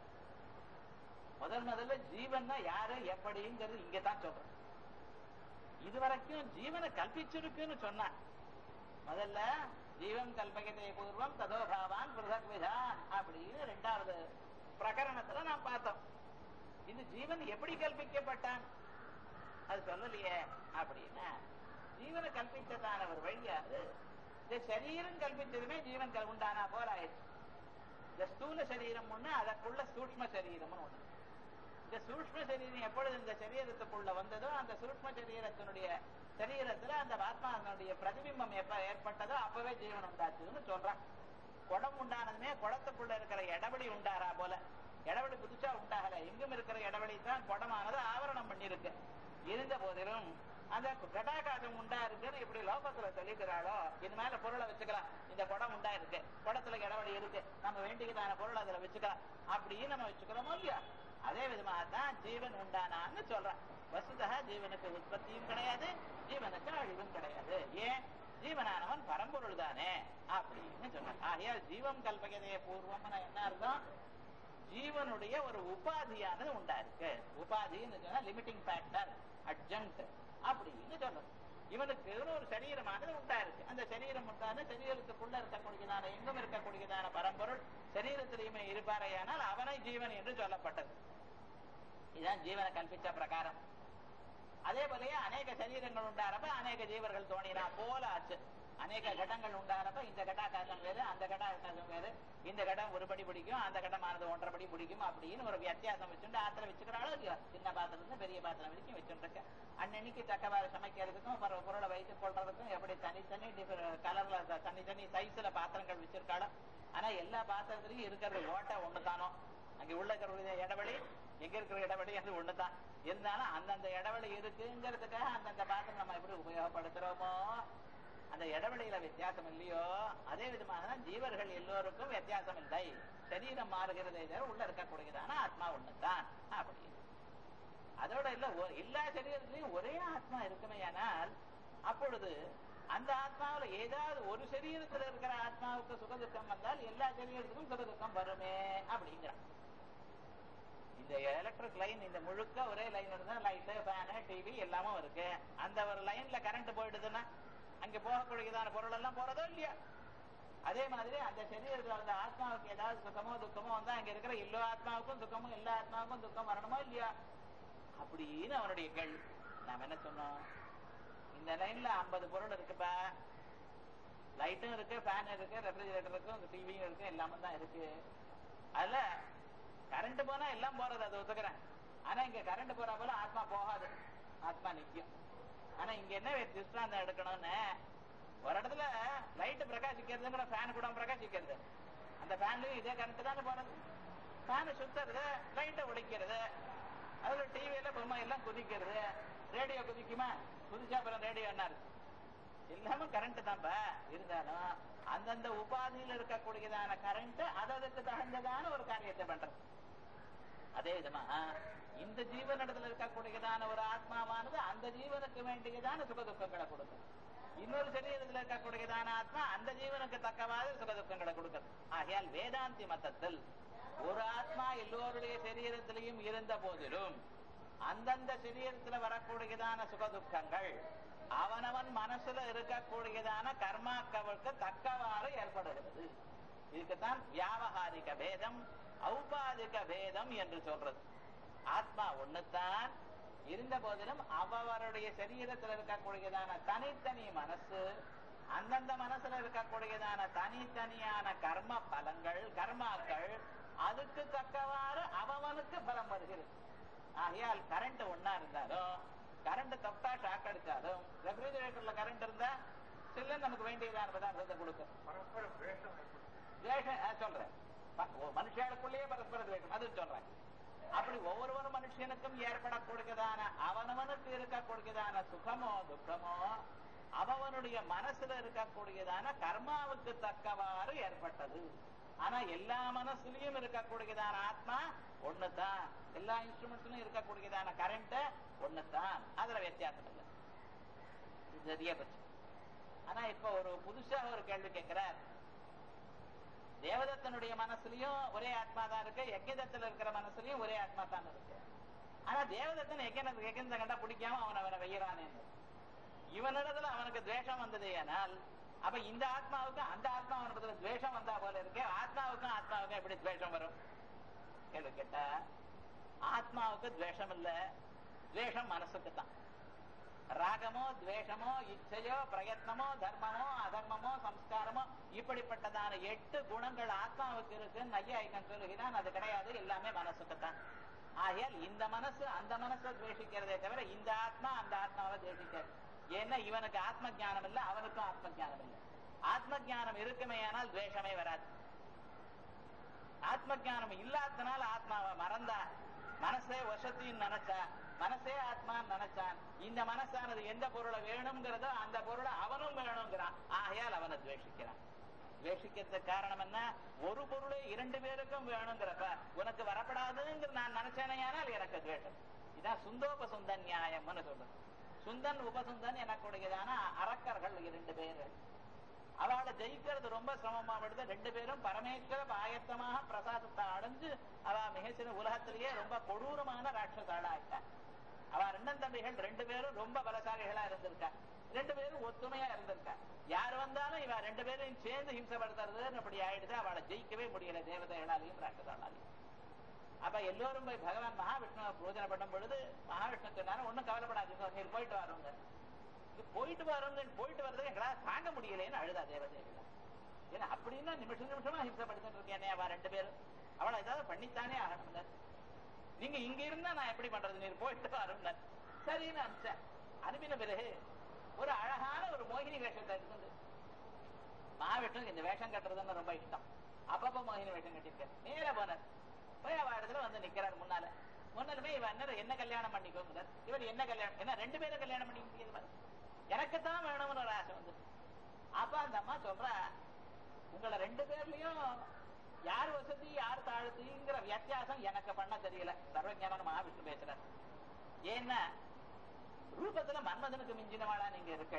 முதல் முதல்ல ஜீவன்னா யாரு எப்படிங்கிறது இங்கதான் சொல்றோம் இதுவரைக்கும் ஜீவனை கல்பிச்சிருக்குன்னு சொன்னான் முதல்ல ஜீவன் கல்பகத்தை பூர்வம் ததோபாவான் பிருதக் விதான் அப்படின்னு ரெண்டாவது பிரகரணத்துல நாம் பார்த்தோம் இது ஜீவன் எப்படி கல்பிக்கப்பட்டான் அது சொல்லலையே அப்படின்னா ஜீவனை கல்பித்ததான ஒரு வழியாது இந்த சரீரம் கல்பித்ததுமே ஜீவன் கல் உண்டானா போல ஆயிடுச்சு இந்த ஸ்தூல சரீரம் ஒண்ணு அதற்குள்ள சூக்ம சரீரம்னு ஒண்ணு இந்த சூக்ம சரீரம் எப்பொழுது இந்த சரீரத்துக்குள்ள வந்ததோ அந்த சூக்ம சரீரத்தினுடைய சரீரத்துல அந்த ஆத்மாவினுடைய பிரதிபிம்பம் எப்ப ஏற்பட்டதோ அப்பவே ஜீவன் உண்டாச்சுன்னு சொல்றான் குடம் உண்டானதுமே குடத்துக்குள்ள இருக்கிற இடவெளி உண்டாரா போல இடவெளி புதுசா உண்டாகல எங்கும் இருக்கிற இடவெளி தான் குடமானது ஆவரணம் பண்ணிருக்கு இருந்த போதிலும் அந்த கடாகாசம் உண்டா இருக்குன்னு இப்படி லோகத்துல சொல்லிக்கிறாளோ இது மேல பொருளை வச்சுக்கலாம் இந்த குடம் உண்டா இருக்கு குடத்துல இடவெளி இருக்கு நம்ம வேண்டியதான பொருள் அதுல வச்சுக்கலாம் அப்படின்னு நம்ம வச்சுக்கிறோமோ இல்லையா அதே விதமாக தான் ஜீவன் உண்டானான்னு சொல்றான் வசுதா ஜீவனுக்கு உற்பத்தியும் கிடையாது ஜீவனுக்கு அழிவும் கிடையாது ஏன் ஜீவனானவன் பரம்பொருள் தானே அப்படின்னு சொன்னான் ஆகையால் ஜீவம் கல்பகதைய பூர்வம்னு என்ன அர்த்தம் ஜீவனுடைய ஒரு உபாதியானது உண்டா இருக்கு உபாதின்னு சொன்னா லிமிட்டிங் ஃபேக்டர் அட்ஜங்க் அப்படின்னு சொல்றது இவனுக்கு ஒரு சரீரமானது உண்டா இருக்கு அந்த சரீரம் உண்டான சரீரத்துக்குள்ள இருக்கக்கூடியதான எங்கும் இருக்கக்கூடியதான பரம்பொருள் சரீரத்திலையுமே இருப்பாரையானால் அவனை ஜீவன் என்று சொல்லப்பட்டது இதுதான் ஜீவனை கல்பிச்ச பிரகாரம் அதே போலயே அநேக சரீரங்கள் உண்டாரப்ப அநேக ஜீவர்கள் தோணினா போல ஆச்சு அநேக கடங்கள் உண்டாரப்ப இந்த கடாகாசம் வேறு அந்த கடாகாசம் வேறு இந்த கடம் ஒரு படி பிடிக்கும் அந்த கடமானது ஒன்றரை படி பிடிக்கும் அப்படின்னு ஒரு வித்தியாசம் வச்சுட்டு ஆத்திர வச்சுக்கிறாளோ இல்லையோ சின்ன பாத்திரம் இருந்து பெரிய பாத்திரம் வரைக்கும் வச்சுட்டு அன்னன்னைக்கு தக்கவாறு சமைக்கிறதுக்கும் பொரு- பொருளை வைத்துக் கொள்றதுக்கும் எப்படி தனித்தனி கலர்ல தனித்தனி சைஸ்ல பாத்திரங்கள் வச்சிருக்காளோ ஆனா எல்லா பாத்திரத்திலையும் இருக்கிறது ஓட்டை ஒண்ணுதானோ அங்க உள்ள இருக்கிற இடைவெளி எங்க இருக்கிற இடைவெளி அது ஒண்ணுதான் இருந்தாலும் அந்தந்த இடைவெளி இருக்குங்கிறதுக்காக அந்தந்த பாத்திரம் நம்ம எப்படி உபயோகப்படுத்துறோமோ அந்த இடைவெளியில வித்தியாசம் இல்லையோ அதே விதமாக தான் ஜீவர்கள் எல்லோருக்கும் வித்தியாசம் இல்லை சரீரம் மாறுகிறதே தவிர உள்ள இருக்கக்கூடியதான ஆத்மா ஒண்ணுதான் அப்படின்னு அதோட இல்ல ஒ- எல்லா சரீரத்திலையும் ஒரே ஆத்மா இருக்குமேயானால் அப்பொழுது அந்த ஆத்மாவுல ஏதாவது ஒரு சரீரத்துல இருக்கிற ஆத்மாவுக்கு சுகதுக்கம் வந்தால் எல்லா சரீரத்துக்கும் சுகதுக்கம் வருமே அப்படிங்கிறான் இந்த எலக்ட்ரிக் லைன் இந்த முழுக்க ஒரே லைன் இருந்தா லைட்டு ஃபேனு டிவி எல்லாமும் இருக்கு அந்த ஒரு லைன்ல கரண்ட் போயிடுதுன்னா அங்க போகக்கூடியதான பொருள் எல்லாம் போறதோ இல்லையா அதே மாதிரி அந்த சரீரத்துல அந்த ஆத்மாவுக்கு ஏதாவது சுகமோ துக்கமோ வந்தா அங்க இருக்கிற எல்லா ஆத்மாவுக்கும் துக்கமும் எல்லா ஆத்மாவுக்கும் துக்கம் வரணுமோ இல்லையா அப்படின்னு அவனுடைய கேள்வி நாம என்ன சொன்னோம் இந்த லைன்ல 50 பொருள் இருக்குப்பா லைட்டும் இருக்கு ஃபேன் இருக்கு ரெஃப்ரிஜரேட்டர் இருக்கு டிவியும் இருக்கு எல்லாமே தான் இருக்கு அதுல கரண்ட் போனா எல்லாம் போறது அது ஒத்துக்கிறேன் ஆனா இங்க கரண்ட் போற போல ஆத்மா போகாது ஆத்மா நிக்கும் ஆனா இங்க என்ன திருஷ்டாந்தம் எடுக்கணும்னு ஒரு இடத்துல லைட் பிரகாசிக்கிறதுங்கிற ஃபேன் கூட பிரகாசிக்கிறது அந்த ஃபேன்லயும் இதே கரண்ட் தானே போறது ஃபேன் சுத்துறது லைட்டை உடைக்கிறது அதுல டிவியில பொம்மை எல்லாம் குதிக்கிறது ரேடியோ குதிக்குமா குதிச்சா அப்புறம் ரேடியோ என்ன இருக்கு எல்லாமே கரண்ட் தான்ப்பா இருந்தாலும் அந்தந்த உபாதியில் இருக்கக்கூடியதான கரண்ட் அதற்கு தகுந்ததான ஒரு காரியத்தை பண்றது அதே விதமா இந்த ஜீவனிடத்துல இருக்கக்கூடியதான ஒரு ஆத்மாவானது அந்த ஜீவனுக்கு வேண்டியதான சுக துக்கங்களை கொடுக்கும் இன்னொரு சரீரத்தில் இருக்கக்கூடியதான ஆத்மா அந்த ஜீவனுக்கு தக்கவாறு சுக துக்கங்களை கொடுக்கிறது ஆகையால் வேதாந்தி மத்தத்தில் ஒரு ஆத்மா எல்லோருடைய சரீரத்திலையும் இருந்த போதிலும் அந்தந்த சரீரத்துல வரக்கூடியதான சுக துக்கங்கள் அவனவன் மனசுல இருக்கக்கூடியதான கர்மாக்களுக்கு தக்கவாறு ஏற்படுகிறது இதுக்குத்தான் வியாவகாரிக பேதம் ஔபாதிக பேதம் என்று சொல்றது ஆத்மா ஒண்ணுத்தான் இருந்த போதிலும் அவருடைய சரீரத்தில் இருக்கக்கூடியதான தனித்தனி மனசு அந்தந்த மனசுல இருக்கக்கூடியதான தனித்தனியான கர்ம பலங்கள் கர்மாக்கள் அதுக்கு தக்கவாறு அவனுக்கு பலம் வருகிறது ஆகையால் கரண்ட் ஒன்னா இருந்தாலும் கரண்ட் தப்பா ஷாக் அடிச்சாலும் ரெஃப்ரிஜரேட்டர்ல கரண்ட் இருந்தா சில்லுன்னு நமக்கு வேண்டியதான பதார்த்தத்தை கொடுக்கும் பரஸ்பர துவேஷம் ஏற்படும். துவேஷம் ஆ, சொல்றேன் ப- ஓ, மனுஷாளுக்குள்ளேயே பரஸ்பர துவேஷம் அது சொல்றேன் அப்படி ஒவ்வொரு மனுஷனுக்கும் ஏற்படக்கூடியதான அவனவனுக்கு இருக்கக்கூடியதான சுகமோ துக்கமோ அவனுடைய மனசுல இருக்கக்கூடியதான கர்மாவுக்கு தக்கவாறு ஏற்பட்டது ஆனா எல்லா மனசுலயும் இருக்கக்கூடியதான ஆத்மா ஒண்ணுதான் எல்லா இன்ஸ்ட்ருமெண்ட்ஸ்லயும் இருக்கக்கூடியதான கரண்ட் ஒண்ணுதான் அதுல வித்தியாசம் இல்லை இது சரியா போச்சு ஆனா இப்ப ஒரு புதுசா ஒரு கேள்வி கேட்கிறார் தேவதத்தனுடைய மனசுலயும் ஒரே ஆத்மா தான் இருக்கு யஜ்யதத்துல இருக்கிற மனசுலயும் ஒரே ஆத்மா தான் இருக்கு ஆனா தேவதத்தன் யஜ்யனத்துக்கு யஜ்யத்தை கண்டா பிடிக்காம அவன் அவனை வெய்யறானே இவனிடத்துல அவனுக்கு துவேஷம் வந்தது ஏனால் அப்ப இந்த ஆத்மாவுக்கு அந்த ஆத்மாவனிடத்துல துவேஷம் வந்தா போல இருக்கு ஆத்மாவுக்கும் ஆத்மாவுக்கும் எப்படி துவேஷம் வரும் கேள்வி கேட்டா ஆத்மாவுக்கு துவேஷம் இல்ல துவேஷம் மனசுக்கு தான் ராகமோ துவேஷமோ இச்சையோ பிரயத்னமோ தர்மமோ அதர்மமோ சம்ஸ்காரமோ இப்படிப்பட்டதான எட்டு குணங்கள் ஆத்மாவுக்கு இருக்கு நையாயிக்கம் சொல்லுகிறான் அது கிடையாது எல்லாமே மனசுக்கு தான் ஆகையால் இந்த மனசு அந்த மனசை துவேஷிக்கிறதே தவிர இந்த ஆத்மா அந்த ஆத்மாவை துவேஷிக்காது ஏன்னா இவனுக்கு ஆத்ம ஞானம் இல்ல அவனுக்கும் ஆத்ம ஞானம் இல்ல ஆத்ம ஞானம் இருக்குமே ஆனால் துவேஷமே வராது ஆத்ம ஞானம் இல்லாதனால ஆத்மாவை மறந்தா மனசே வசத்தின்னு நினைச்சா மனசே ஆத்மான்னு நினைச்சான் இந்த மனசானது எந்த பொருளை வேணுங்கிறதோ அந்த பொருளை அவனும் வேணுங்கிறான் ஆகையால் அவனை துவேஷிக்கிறான் துவேஷிக்கிறதுக்கு காரணம் என்ன ஒரு பொருளை இரண்டு பேருக்கும் வேணுங்கிறப்ப உனக்கு வரப்படாதுங்கிற நான் நினைச்சேனையானால் எனக்கு துவேஷம் இதான் சுந்தோபசுந்த நியாயம்னு சொல்றது சுந்தன் உபசுந்தன் எனக்குடையதான அரக்கர்கள் இரண்டு பேர்கள் அவளை ஜெயிக்கிறது ரொம்ப சிரமமா விடுது ரெண்டு பேரும் பரமேஸ்வர ஆயத்தமாக பிரசாதத்தை அடைஞ்சு அவ மிக சின்ன உலகத்திலேயே ரொம்ப கொடூரமான ராட்சசாளா ஆயிட்டா அவ ரெண்டும் தம்பிகள் ரெண்டு பேரும் ரொம்ப பலசாலிகளா இருந்திருக்கா ரெண்டு பேரும் ஒத்துமையா இருந்திருக்கா யார் வந்தாலும் இவ ரெண்டு பேரையும் சேர்ந்து ஹிம்சப்படுத்துறதுன்னு அப்படி ஆயிடுது அவளை ஜெயிக்கவே முடியல தேவதைகளாலையும் ராட்சசாளாலையும் அப்ப எல்லோரும் போய் பகவான் மகாவிஷ்ணுவை பூஜனை பண்ணும் பொழுது மகாவிஷ்ணு சொன்னாரு ஒண்ணும் கவலைப்படாதீங்க நீர் போயிட்டு வாருங்க இது போயிட்டு வரோங்க போயிட்டு வர்றது எங்களால தாங்க முடியலைன்னு அழுதா தேவதேவில ஏன்னா அப்படின்னா நிமிஷம் நிமிஷமா ஹிம்சப்படுத்திட்டு இருக்கேனே அவ ரெண்டு பேரும் அவளை ஏதாவது பண்ணித்தானே ஆகணுங்க நீங்க இங்க இருந்தா நான் எப்படி பண்றது நீர் போயிட்டு வரும் சரின்னு அனுப்பிச்சேன் அனுப்பின பிறகு ஒரு அழகான ஒரு மோகினி வேஷத்தை இருந்தது மகாவிஷ்ணுக்கு இந்த வேஷம் கட்டுறதுன்னு ரொம்ப இஷ்டம் அப்பப்ப மோகினி வேஷம் கட்டிருக்காரு நேரா போனார் போய் அவ இடத்துல வந்து நிக்கிறார் முன்னால முன்னாலுமே இவ என்ன என்ன கல்யாணம் பண்ணிக்கோங்க இவர் என்ன கல்யாணம் என்ன ரெண்டு பேரும் கல்யாணம் பண்ணிக்க எனக்குத்தான் வேணும்னு ஒரு ஆசை வந்து அப்ப அந்த அம்மா சொல்றா உங்களை ரெண்டு பேர்லயும் யார் வசதி யார் தாழ்த்திங்கிற வித்தியாசம் எனக்கு பண்ண தெரியல சர்வஞான மகாவிஷ்ணு பேசுறார் ஏன்னா ரூபத்துல மன்மதனுக்கு மிஞ்சினவாளா நீங்க இருக்க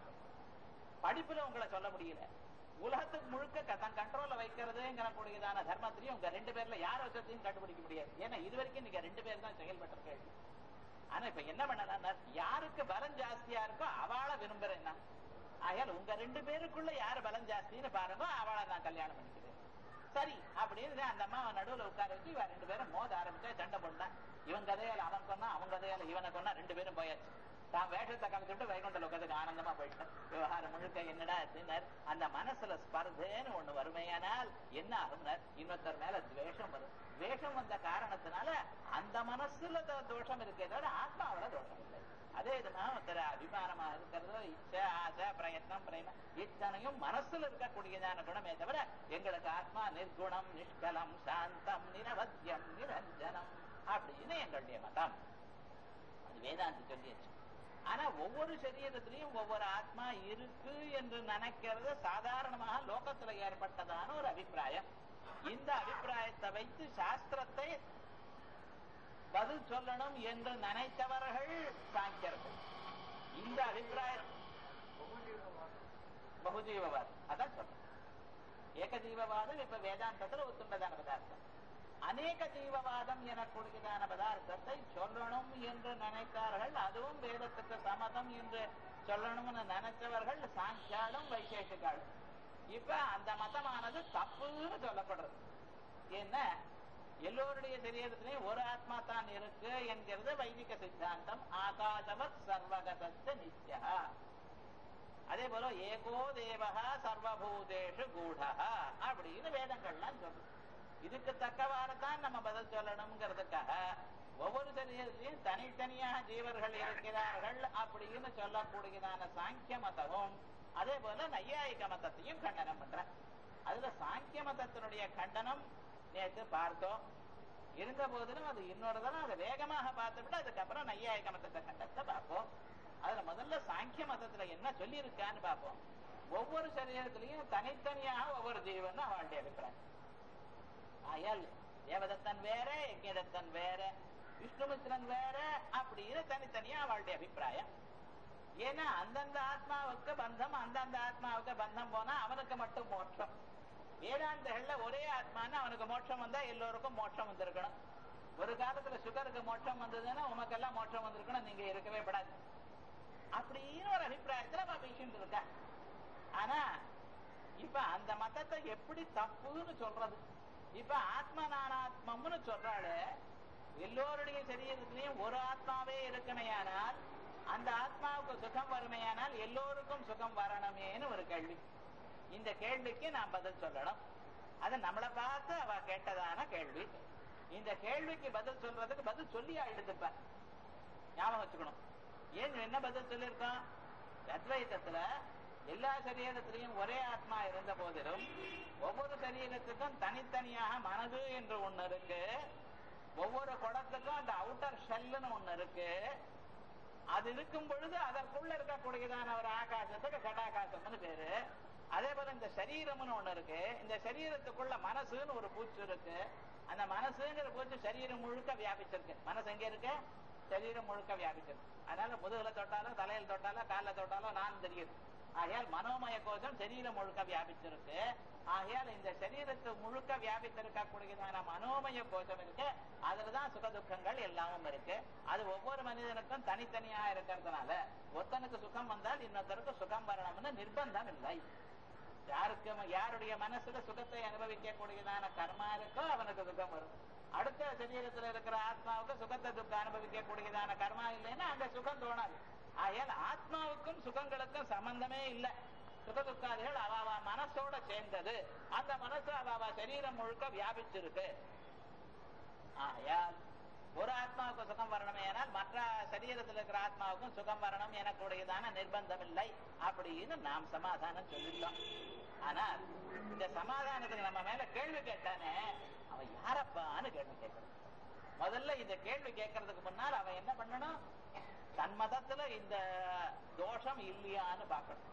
படிப்புல உங்களை சொல்ல முடியல உலகத்துக்கு முழுக்க க- தன் கண்ட்ரோல்ல வைக்கிறதுங்கிற கூடியதான தர்மத்திலையும் உங்க ரெண்டு பேர்ல யார் வசதியும் கண்டுபிடிக்க முடியாது ஏன்னா இது வரைக்கும் நீங்க ரெண்டு பேர் தான் செயல்பட்டிருக்கீங்க ஆனா இப்ப என்ன பண்ணலாம் யாருக்கு பலம் ஜாஸ்தியா இருக்கோ அவளை விரும்புறேன் நான் ஆகையால் உங்க ரெண்டு பேருக்குள்ள யாரு பலம் ஜாஸ்தின்னு பாருங்க அவளை நான் கல்யாணம் பண்ணிக்கிறேன் சரி அப்படின்னு அந்த அம்மாவை நடுவுல உட்கார வச்சு இவன் ரெண்டு பேரும் மோத ஆரம்பிச்சா சண்டை போட்டான் இவன் கதையால அவன் கொன்னா அவன் கதையால இவனை கொன்னா ரெண்டு பேரும் போயாச்சு தான் வேஷத்தை கலந்துட்டு வைகுண்ட லோகத்துக்கு ஆனந்தமா போயிட்டான் விவகாரம் முழுக்க என்னடா ஆச்சுன்னார் அந்த மனசுல ஸ்பர்தேன்னு ஒண்ணு வருமையானால் என்ன ஆகும்னார் இன்னொருத்தர் மேல துவேஷம் வரும் துவேஷம் வந்த காரணத்தினால அந்த மனசுல த- தோஷம் இருக்கே தவிர ஆத்மாவோட தோஷம் இல்லை அதே விதமா ஒருத்தர் அபிமானமா இருக்கிறதோ இச்சை ஆசை பிரயத்னம் பிரேமம் இத்தனையும் மனசுல இருக்கக்கூடியதான குணமே தவிர எங்களுக்கு ஆத்மா நிர்குணம் நிஷ்கலம் சாந்தம் நிரவத்தியம் நிரஞ்சனம் அப்படின்னு எங்களுடைய மதம் அது வேதாந்தி சொல்லியாச்சு ஆனா ஒவ்வொரு சரீரத்திலையும் ஒவ்வொரு ஆத்மா இருக்கு என்று நினைக்கிறது சாதாரணமாக லோகத்துல ஏற்பட்டதான ஒரு அபிப்பிராயம் இந்த அபிப்பிராயத்தை வைத்து சாஸ்திரத்தை பதில் சொல்லணும் என்று நினைத்தவர்கள் சாங்கியர்கள் இந்த அபிப்பிராயம் பகுஜீவவாதம் அதான் சொல்றேன் ஏகஜீவவாதம் இப்ப வேதாந்தத்துல ஒத்துண்டதான பதார்த்தம் அநேக ஜீவவாதம் எனக்கூடியதான பதார்த்தத்தை சொல்லணும் என்று நினைத்தார்கள் அதுவும் வேதத்துக்கு சமதம் என்று சொல்லணும்னு நினைச்சவர்கள் சாங்கியாலும் வைசேஷிகாலும் இப்ப அந்த மதமானது தப்புன்னு சொல்லப்படுறது என்ன எல்லோருடைய சரீரத்திலையும் ஒரு ஆத்மா தான் இருக்கு என்கிறது வைதிக சித்தாந்தம் ஆகாசவத் சர்வகதஸ்த நித்யா அதே போல ஏகோ தேவகா சர்வபூதேஷு கூடா அப்படின்னு வேதங்கள்லாம் சொல்லுது இதுக்கு தக்கவாறுதான் நம்ம பதில் சொல்லணுங்கிறதுக்காக ஒவ்வொரு சரீரத்திலையும் தனித்தனியாக ஜீவர்கள் இருக்கிறார்கள் அப்படின்னு சொல்லக்கூடியதான சாங்கிய மதமும் அதே போல நையாயிக மதத்தையும் கண்டனம் பண்ற அதுல சாங்கிய மதத்தினுடைய கண்டனம் நேற்று பார்த்தோம் இருந்த போதிலும் அது இன்னொரு தரம் அதை வேகமாக பார்த்துவிட்டு அதுக்கப்புறம் நையாயிக மதத்தை கண்டத்தை பார்ப்போம் அதுல முதல்ல சாங்கிய மதத்துல என்ன சொல்லி இருக்கான்னு பார்ப்போம் ஒவ்வொரு சரீரத்திலையும் தனித்தனியாக ஒவ்வொரு ஜீவன் அவளுடைய அபிப்பிராயம் ஆயால் தேவதத்தன் வேற யஜ்யதத்தன் வேற விஷ்ணுமித்ரன் வேற அப்படின்னு தனித்தனியா அவளுடைய அபிப்பிராயம் ஏன்னா அந்தந்த ஆத்மாவுக்கு பந்தம் அந்தந்த ஆத்மாவுக்கு பந்தம் போனா அவனுக்கு மட்டும் மோட்சம் வேதாந்தகள்ல ஒரே ஆத்மான்னு அவனுக்கு மோட்சம் வந்தா எல்லோருக்கும் மோட்சம் வந்திருக்கணும் ஒரு காலத்துல சுகருக்கு மோட்சம் வந்ததுன்னா உமக்கெல்லாம் மோட்சம் வந்திருக்கணும் நீங்க இருக்கவே படாது அப்படின்னு ஒரு அபிப்பிராயத்துல அவன் பேசிட்டு இருக்கா ஆனா இப்ப அந்த மதத்தை எப்படி தப்புன்னு சொல்றது இப்ப ஆத்ம நானாத்மம்னு சொல்றாளு எல்லோருடைய சரீரத்திலையும் ஒரு ஆத்மாவே இருக்கமையானால் அந்த ஆத்மாவுக்கு சுகம் வருமையானால் எல்லோருக்கும் சுகம் வரணுமேன்னு ஒரு கேள்வி இந்த கேள்விக்கு நான் பதில் சொல்லணும் அது நம்மளை பார்த்து அவ கேட்டதான கேள்வி இந்த கேள்விக்கு பதில் சொல்றதுக்கு பதில் சொல்லி ஆயிடுதுப்ப ஞாபகம் வச்சுக்கணும் ஏன் என்ன பதில் சொல்லியிருக்கோம் அத்வைத்தத்துல எல்லா சரீரத்திலையும் ஒரே ஆத்மா இருந்த போதிலும் ஒவ்வொரு சரீரத்துக்கும் தனித்தனியாக மனது என்று ஒண்ணு இருக்கு ஒவ்வொரு குடத்துக்கும் அந்த அவுட்டர் ஷெல்லுன்னு ஒண்ணு இருக்கு அது இருக்கும் பொழுது அதற்குள்ள இருக்கக்கூடியதான ஒரு ஆகாசத்துக்கு கடாகாசம்னு பேரு அதே போல இந்த சரீரம்னு ஒண்ணு இருக்கு இந்த சரீரத்துக்குள்ள மனசுன்னு ஒரு பூச்சு இருக்கு அந்த மனசுங்கிற பூச்சு சரீரம் முழுக்க வியாபிச்சிருக்கு மனசு எங்க இருக்கு சரீரம் முழுக்க வியாபிச்சிருக்கு அதனால முதுகுல தொட்டாலும் தலையில தொட்டாலும் காலில் தொட்டாலும் நான் தெரியுது ஆகையால் மனோமய கோஷம் சரீரம் முழுக்க வியாபிச்சிருக்கு ஆகையால் இந்த சரீரத்து முழுக்க வியாபித்திருக்கக்கூடியதான மனோமய கோஷம் இருக்கு அதுலதான் சுக துக்கங்கள் எல்லாமும் இருக்கு அது ஒவ்வொரு மனிதனுக்கும் தனித்தனியா இருக்கிறதுனால ஒருத்தனுக்கு சுகம் வந்தால் இன்னொருத்தருக்கு சுகம் வரணும்னு நிர்பந்தம் இல்லை யாருக்கு யாருடைய மனசுல சுகத்தை அனுபவிக்க கூடியதான கர்மா இருக்கோ அவனுக்கு சுகம் வரும் அடுத்த சரீரத்துல இருக்கிற ஆத்மாவுக்கு சுகத்தை துக்கம் அனுபவிக்க கூடியதான கர்மா இல்லைன்னா அங்க சுகம் தோணாது ஆகையால் ஆத்மாவுக்கும் சுகங்களுக்கும் சம்பந்தமே இல்லை சுக துக்காதிகள் அவாவா மனசோட சேர்ந்தது அந்த மனசு அவாவா சரீரம் முழுக்க வியாபிச்சிருக்கு ஆகையால் ஒரு ஆத்மாவுக்கு சுகம் வரணும் ஏனால் மற்ற சரீரத்தில் இருக்கிற ஆத்மாவுக்கும் சுகம் வரணும் எனக்கூடியதான நிர்பந்தம் இல்லை அப்படின்னு நாம் சமாதானம் சொல்லிட்டோம் ஆனால் இந்த சமாதானத்துக்கு நம்ம மேல கேள்வி கேட்டானே அவன் யாரப்பான்னு கேள்வி கேட்கணும் முதல்ல இந்த கேள்வி கேட்கறதுக்கு முன்னால் அவன் என்ன பண்ணணும் தன் மதத்துல இந்த தோஷம் இல்லையான்னு பார்க்கணும்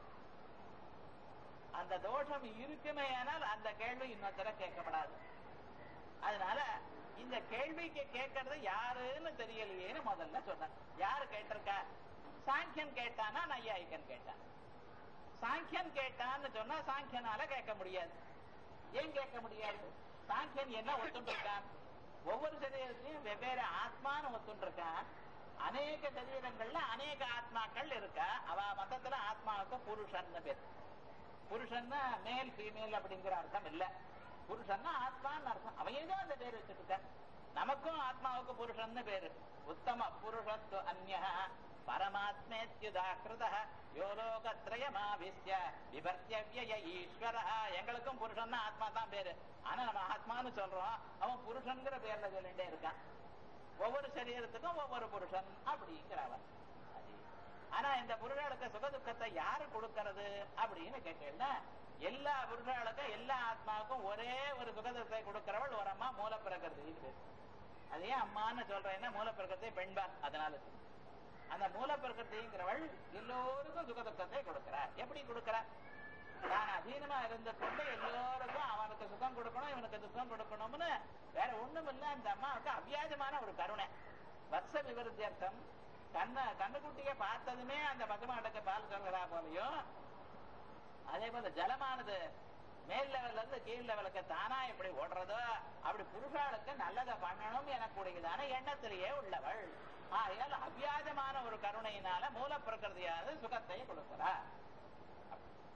அந்த தோஷம் இருக்குமே ஆனால் அந்த கேள்வி இன்னொருத்தர கேட்கப்படாது அதனால இந்த கேள்விக்கு கேட்கறது யாருன்னு தெரியலையேன்னு முதல்ல சொன்னான் யாரு கேட்டிருக்கா சாங்கியன் கேட்டானா நையாயிக்கன் கேட்டான் சாங்கியன் கேட்டான்னு சொன்னா சாங்கியனால கேட்க முடியாது ஏன் கேட்க முடியாது சாங்கியன் என்ன ஒத்துட்டு இருக்கான் ஒவ்வொரு சரீரத்திலையும் வெவ்வேறு ஆத்மான்னு ஒத்துட்டு இருக்கான் அநேக சரீரங்கள்ல அநேக ஆத்மாக்கள் இருக்கா அவ மதத்துல ஆத்மாவுக்கு புருஷன் பேர் புருஷன்னா மேல் ஃபீமேல் அப்படிங்கிற அர்த்தம் இல்ல புருஷன்னா ஆத்மான்னு அர்த்தம் அவன் ஏதோ அந்த பேர் வச்சுட்டு நமக்கும் ஆத்மாவுக்கு புருஷன் பேரு உத்தம புருஷத்து அந்நிய பரமாத்மேத்யுதாகிருத யோலோகத்ரயமாவிஸ்ய விபர்த்தியவிய ஈஸ்வர எங்களுக்கும் புருஷன் ஆத்மா தான் பேரு ஆனா நம்ம ஆத்மான்னு சொல்றோம் அவன் புருஷன்கிற பேர்ல சொல்லிட்டே இருக்கான் ஒவ்வொரு சரீரத்துக்கும் ஒவ்வொரு புருஷன் அப்படிங்கிறவன் ஆனா இந்த புருஷனுக்கு சுகதுக்கத்தை யாரு கொடுக்கறது அப்படின்னு கேட்டீங்கன்னா எல்லா புருஷர்களுக்கும் எல்லா ஆத்மாவுக்கும் ஒரே ஒரு சுகதுக்கத்தை கொடுக்கிறவள் ஒரு அம்மா மூலப்பிரகிருதி அதே அம்மான்னு சொல்றேன்னா மூலப்பிரகிருதி பெண்பான் அதனால அந்த மூலப்பிரகிருதிங்கிறவள் எல்லோருக்கும் சுகதுக்கத்தை கொடுக்கிறார் எப்படி கொடுக்கிறார் நான் அதீனமா இருந்து கொண்டு எல்லோருக்கும் அவனுக்கு சுகம் கொடுக்கணும் இவனுக்கு துக்கம் கொடுக்கணும்னு வேற ஒண்ணும் இல்ல அந்த அம்மாவுக்கு அவ்வியாஜமான ஒரு கருணை வத்ச விவருத்தியர்த்தம் கண்ண கண்ணுக்குட்டிய பார்த்ததுமே அந்த பசுமாட்டுக்கு பால் சொல்கிறா போலையும் அதே போல ஜலமானது மேல் லெவல்ல இருந்து கீழ் லெவலுக்கு தானா எப்படி ஓடுறதோ அப்படி புருஷாளுக்கு நல்லதை பண்ணணும் எனக்கூடியதான எண்ணத்திலேயே உள்ளவள் ஆகையால் அவ்வியாஜமான ஒரு கருணையினால மூல பிரகிருதியானது சுகத்தை கொடுக்கிறார்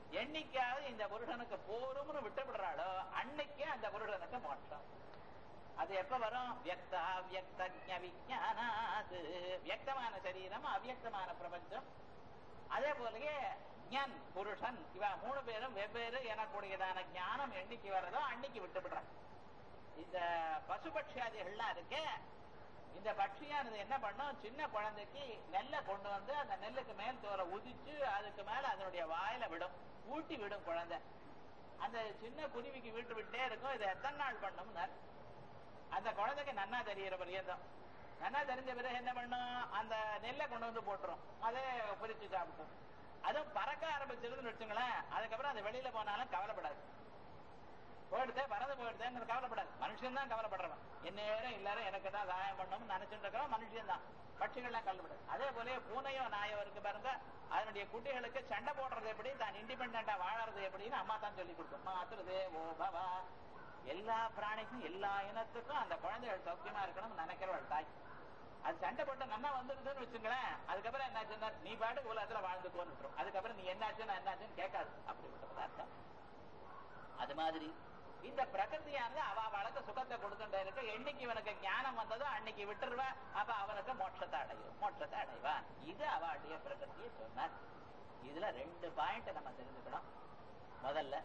என்னைக்காவது இந்த புருஷனுக்கு போரும்னு விட்டு விடுறாளோ அன்னைக்கு அந்த புருஷனுக்கு மோட்சம் அது எப்ப வரும் வியக்தா வியக்தஜ விஜயானாது வியக்தமான சரீரம் அவ்யக்தமான பிரபஞ்சம் அதே போலயே ஞான் புருஷன் இவ மூணு பேரும் வெவ்வேறு எனக்கூடியதான ஞானம் என்னைக்கு வரதோ அன்னைக்கு விட்டு விடுறான் இந்த பசு பட்சியாதிகள்லாம் இருக்கு இந்த பட்சியானது என்ன பண்ணும் சின்ன குழந்தைக்கு நெல்லை கொண்டு வந்து அந்த நெல்லுக்கு மேல் தோலை உதிச்சு அதுக்கு மேல அதனுடைய வாயில விடும் ஊட்டி விடும் குழந்தை அந்த சின்ன குருவிக்கு விட்டு விட்டே இருக்கும் இதை எத்தனை நாள் பண்ணும்னார் அந்த குழந்தைக்கு நன்னா தெரியற பரியந்தம் நன்னா தெரிஞ்ச பிறகு என்ன பண்ணும் அந்த நெல்லை கொண்டு வந்து போட்டுரும் அதே பிரிச்சு சாப்பிடும் அதுவும் பறக்க ஆரம்பிச்சிருதுன்னு வச்சுங்களேன் அதுக்கப்புறம் அது வெளியில போனாலும் கவலைப்படாது போயிடுதே பறந்து போயிடுதேன்னு கவலைப்படாது மனுஷன் தான் கவலைப்படுறவன் என்ன நேரம் எல்லாரும் எனக்கு தான் சகாயம் பண்ணணும்னு நினைச்சுட்டு இருக்கிறவன் மனுஷன் தான் பட்சிகள்லாம் கவலைப்படாது அதே போல பூனையோ நாயோ இருக்கு பாருங்க அதனுடைய குட்டிகளுக்கு சண்டை போடுறது எப்படி தான் இண்டிபெண்டா வாழறது எப்படின்னு அம்மா தான் சொல்லி கொடுக்கும் மாத்துறதே ஓ பவா எல்லா பிராணிக்கும் எல்லா இனத்துக்கும் அந்த குழந்தைகள் சௌக்கியமா இருக்கணும்னு நினைக்கிறவள் தாய் அது சண்டை போட்டு நல்லா வந்துருதுன்னு வச்சுங்களேன் அதுக்கப்புறம் என்னாச்சுன்னா நீ பாட்டு உலகத்துல வாழ்ந்துக்கோன்னு அதுக்கப்புறம் நீ என்னாச்சு நான் என்னாச்சுன்னு கேட்காது அப்படிப்பட்ட பதார்த்தம் அது மாதிரி இந்த பிரகிருதியானது அவ அவளுக்கு சுகத்தை கொடுத்துட்டே இருக்கு என்னைக்கு இவனுக்கு ஞானம் வந்ததோ அன்னைக்கு விட்டுருவா அப்ப அவனுக்கு மோட்சத்தை அடையும் மோட்சத்தை அடைவான் இது அவளுடைய பிரகிருதியை சொன்னார் இதுல ரெண்டு பாயிண்ட் நம்ம தெரிஞ்சுக்கணும் முதல்ல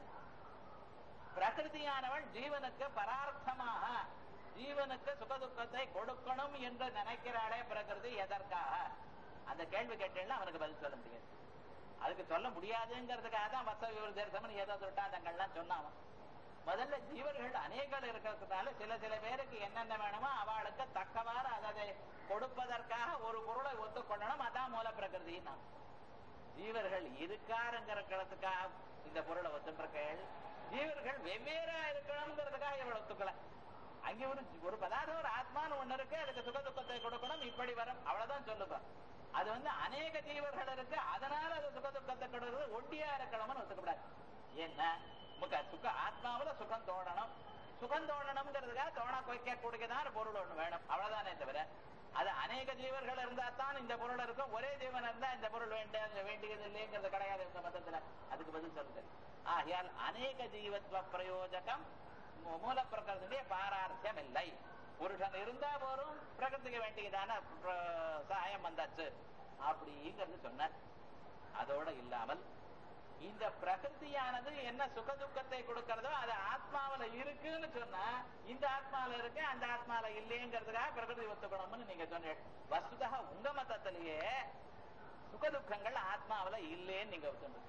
பிரகிருதியானவள் ஜீவனுக்கு பரார்த்தமாக ஜீவனுக்கு சுகதுக்கத்தை கொடுக்கணும் என்று நினைக்கிறாளே பிரகிருதி எதற்காக அந்த கேள்வி கேட்டேன்னா அவனுக்கு பதில் சொல்ல முடியாது அதுக்கு சொல்ல முடியாதுங்கிறதுக்காக தான் வச விவரதர்சமன் ஏதோ தொட்டாதங்கள்லாம் சொன்னான் முதல்ல ஜீவர்கள் அநேகர் இருக்கிறதுனால சில சில பேருக்கு என்னென்ன வேணுமோ அவளுக்கு தக்கவாறு அதை கொடுப்பதற்காக ஒரு பொருளை ஒத்துக்கொள்ளணும் அதான் மூல பிரகிருதினா ஜீவர்கள் இருக்காருங்கிறதுக்காக இந்த பொருளை ஒத்துருக்கள் ஜீவர்கள் வெவ்வேறா இருக்கணுங்கிறதுக்காக இவள் ஒத்துக்கல அங்கே ஒரு ஒரு பதார்த்தம் ஒரு ஆத்மான்னு ஒண்ணு இருக்கு அதுக்கு சுக துக்கத்தை கொடுக்கணும் இப்படி வரும் அவ்வளவுதான் சொல்லுங்க அது வந்து அநேக ஜீவர்கள் இருக்கு அதனால அது சுக துக்கத்தை கொடுக்கிறது ஒண்டியா இருக்கணும்னு ஒத்துக்கப்படாது என்ன முக சுக ஆத்மாவில சுகம் தோணணும் சுகம் தோணணுங்கிறதுக்காக தோண கொய்க்க கூடியதான் பொருள் ஒண்ணு வேணும் அவ்வளவுதானே தவிர அது அநேக ஜீவர்கள் இருந்தா தான் இந்த பொருள் இருக்கும் ஒரே ஜீவன் இருந்தா இந்த பொருள் வேண்டிய வேண்டியது இல்லைங்கிறது கிடையாது இந்த மதத்துல அதுக்கு பதில் சொல்லுங்க ஆகையால் அநேக ஜீவத்வ பிரயோஜகம் மூல பிரகிருதியுடைய பாரார்த்தியம் இல்லை புருஷன் இருந்தா போரும் பிரகிருதிக்கு வேண்டியதான சகாயம் வந்தாச்சு அப்படிங்கிறது சொன்னார் அதோட இல்லாமல் இந்த பிரகிருதியானது என்ன சுகதுக்கத்தை கொடுக்கறதோ அது ஆத்மாவில இருக்குன்னு சொன்னா இந்த ஆத்மாவில இருக்கு அந்த ஆத்மாவில இல்லைங்கிறதுக்காக பிரகிருதி ஒத்துக்கணும்னு நீங்க சொன்னீங்க வசுதா உங்க மதத்திலேயே சுகதுக்கங்கள் ஆத்மாவில இல்லைன்னு நீங்க ஒத்துங்க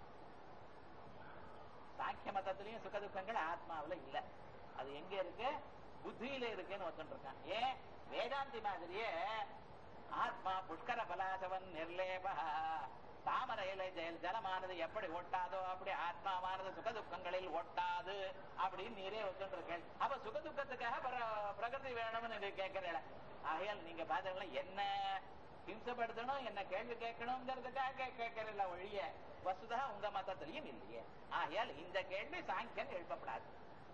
சாங்கிய மதத்திலையும் சுகதுக்கங்கள் ஆத்மாவில இல்ல அது எங்க இருக்கு புத்தியில இருக்குன்னு ஒத்துட்டு இருக்கான் ஏன் வேதாந்தி மாதிரியே ஆத்மா புஷ்கர பலாசவன் நிர்லேபா தாமரையில ஜெயல் ஜலமானது எப்படி ஒட்டாதோ அப்படி ஆத்மாவானது சுகதுக்கங்களில் ஒட்டாது அப்படின்னு நீரே ஒத்துருக்கேன் அப்ப சுகதுக்கத்துக்காக பிரகதி வேணும்னு நீங்க கேட்கிறீங்கள ஆகையால் நீங்க பாத்தீங்களா என்ன ஹிம்சப்படுத்தணும் என்ன கேள்வி கேட்கணுங்கிறதுக்காக கேட்கறல ஒழிய வசுதா உங்க மதத்திலையும் இல்லையே ஆகையால் இந்த கேள்வி சாங்கியன் எழுப்பப்படாது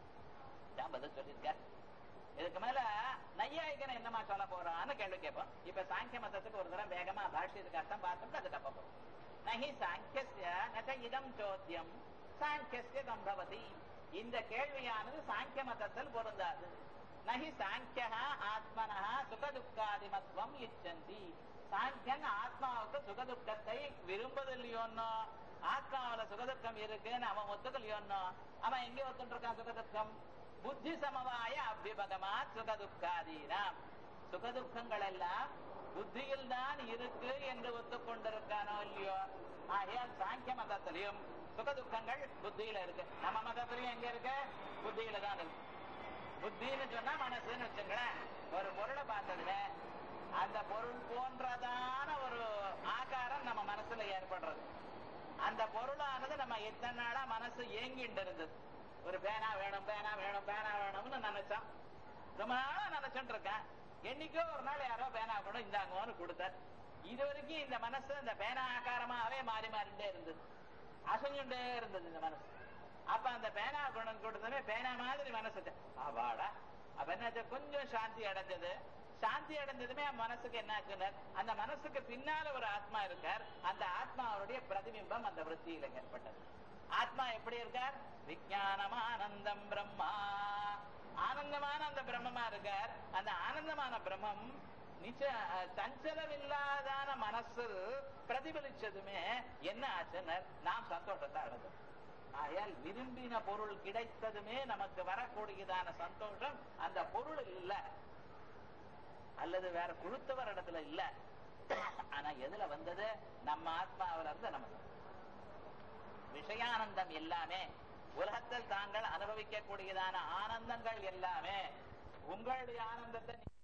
தான் பதில் சொல்லியிருக்கார் இதுக்கு மேல நையாயிகன் என்னமா சொல்ல போறான்னு கேள்வி கேட்போம் இப்ப சாங்கிய மதத்துக்கு ஒரு தரம் வேகமா பாஷ்யத்துக்கு அர்த்தம் பார்த்துட்டு அதுக்கு அப்ப போறோம் நகி சாங்கிய நக இதம் சோத்தியம் சாங்கிய சம்பவதி இந்த கேள்வியானது சாங்கிய மதத்தில் பொருந்தாது நகி சாங்கிய ஆத்மனா சுகதுக்காதிமத்துவம் இச்சந்தி சாங்கியன் ஆத்மாவுக்கு சுகதுக்கத்தை விரும்பதில்லையோன்னோ ஆத்மாவில சுகதுக்கம் இருக்குன்னு அவன் ஒத்துக்கலையோன்னோ அவன் எங்கே ஒத்துட்டு இருக்கான் சுகதுக்கம் புத்தி சமவாய அபிபகமா சுகதுக்காதீனாம் சுகதுக்கங்கள் எல்லாம் புத்தியில் தான் இருக்கு என்று ஒத்துக்கொண்டிருக்கானோ இல்லையோ ஆகையால் சாங்கிய மதத்திலையும் சுகதுக்கங்கள் புத்தியில இருக்கு நம்ம மதத்திலையும் எங்க இருக்கு புத்தியில தான் இருக்கு புத்தின்னு சொன்னா மனசுன்னு வச்சுங்களேன் ஒரு பொருளை பார்த்ததுல அந்த பொருள் போன்றதான ஒரு ஆகாரம் நம்ம மனசுல ஏற்படுறது அந்த பொருளானது நம்ம எத்தனை நாளா மனசு ஏங்கிட்டு இருந்தது ஒரு பேனா வேணும் பேனா வேணும் பேனா வேணும்னு நினைச்சோம் ரொம்ப நாளா நினைச்சுட்டு இருக்கேன் என்னைக்கோ ஒரு நாள் யாரோ பேனா கூட இந்தாங்கன்னு கொடுத்தார் இது வரைக்கும் இந்த மனசு இந்த பேனா ஆகாரமாவே மாறி மாறிட்டே இருந்தது அசைஞ்சுட்டே இருந்தது இந்த மனசு அப்ப அந்த பேனா குணம் கொடுத்தமே பேனா மாதிரி மனசு அவாடா அப்ப என்ன கொஞ்சம் சாந்தி அடைஞ்சது சாந்தி அடைஞ்சதுமே மனசுக்கு என்ன ஆச்சுனர் அந்த மனசுக்கு பின்னால ஒரு ஆத்மா இருக்கார் அந்த ஆத்மாவுடைய பிரதிபிம்பம் அந்த விருத்தியில ஏற்பட்டது ஆத்மா எப்படி இருக்கார் விஜயானம் ஆனந்தம் பிரம்மா ஆனந்தமான அந்த பிரம்மமா இருக்கார் அந்த ஆனந்தமான பிரம்மம் நிச்ச அஹ், சஞ்சலம் இல்லாதான மனசு பிரதிபலிச்சதுமே என்ன ஆச்சுன்னு நாம் சந்தோஷத்தை அடைஞ்சோம் ஆயால் விரும்பின பொருள் கிடைத்ததுமே நமக்கு வரக்கூடியதான சந்தோஷம் அந்த பொருள் இல்ல அல்லது வேற கொடுத்தவர் இடத்துல இல்ல ஆனா எதுல வந்தது நம்ம ஆத்மாவில இருந்து நமக்கு விஷயானந்தம் எல்லாமே உலகத்தில் தாங்கள் அனுபவிக்கக்கூடியதான ஆனந்தங்கள் எல்லாமே உங்களுடைய ஆனந்தத்தை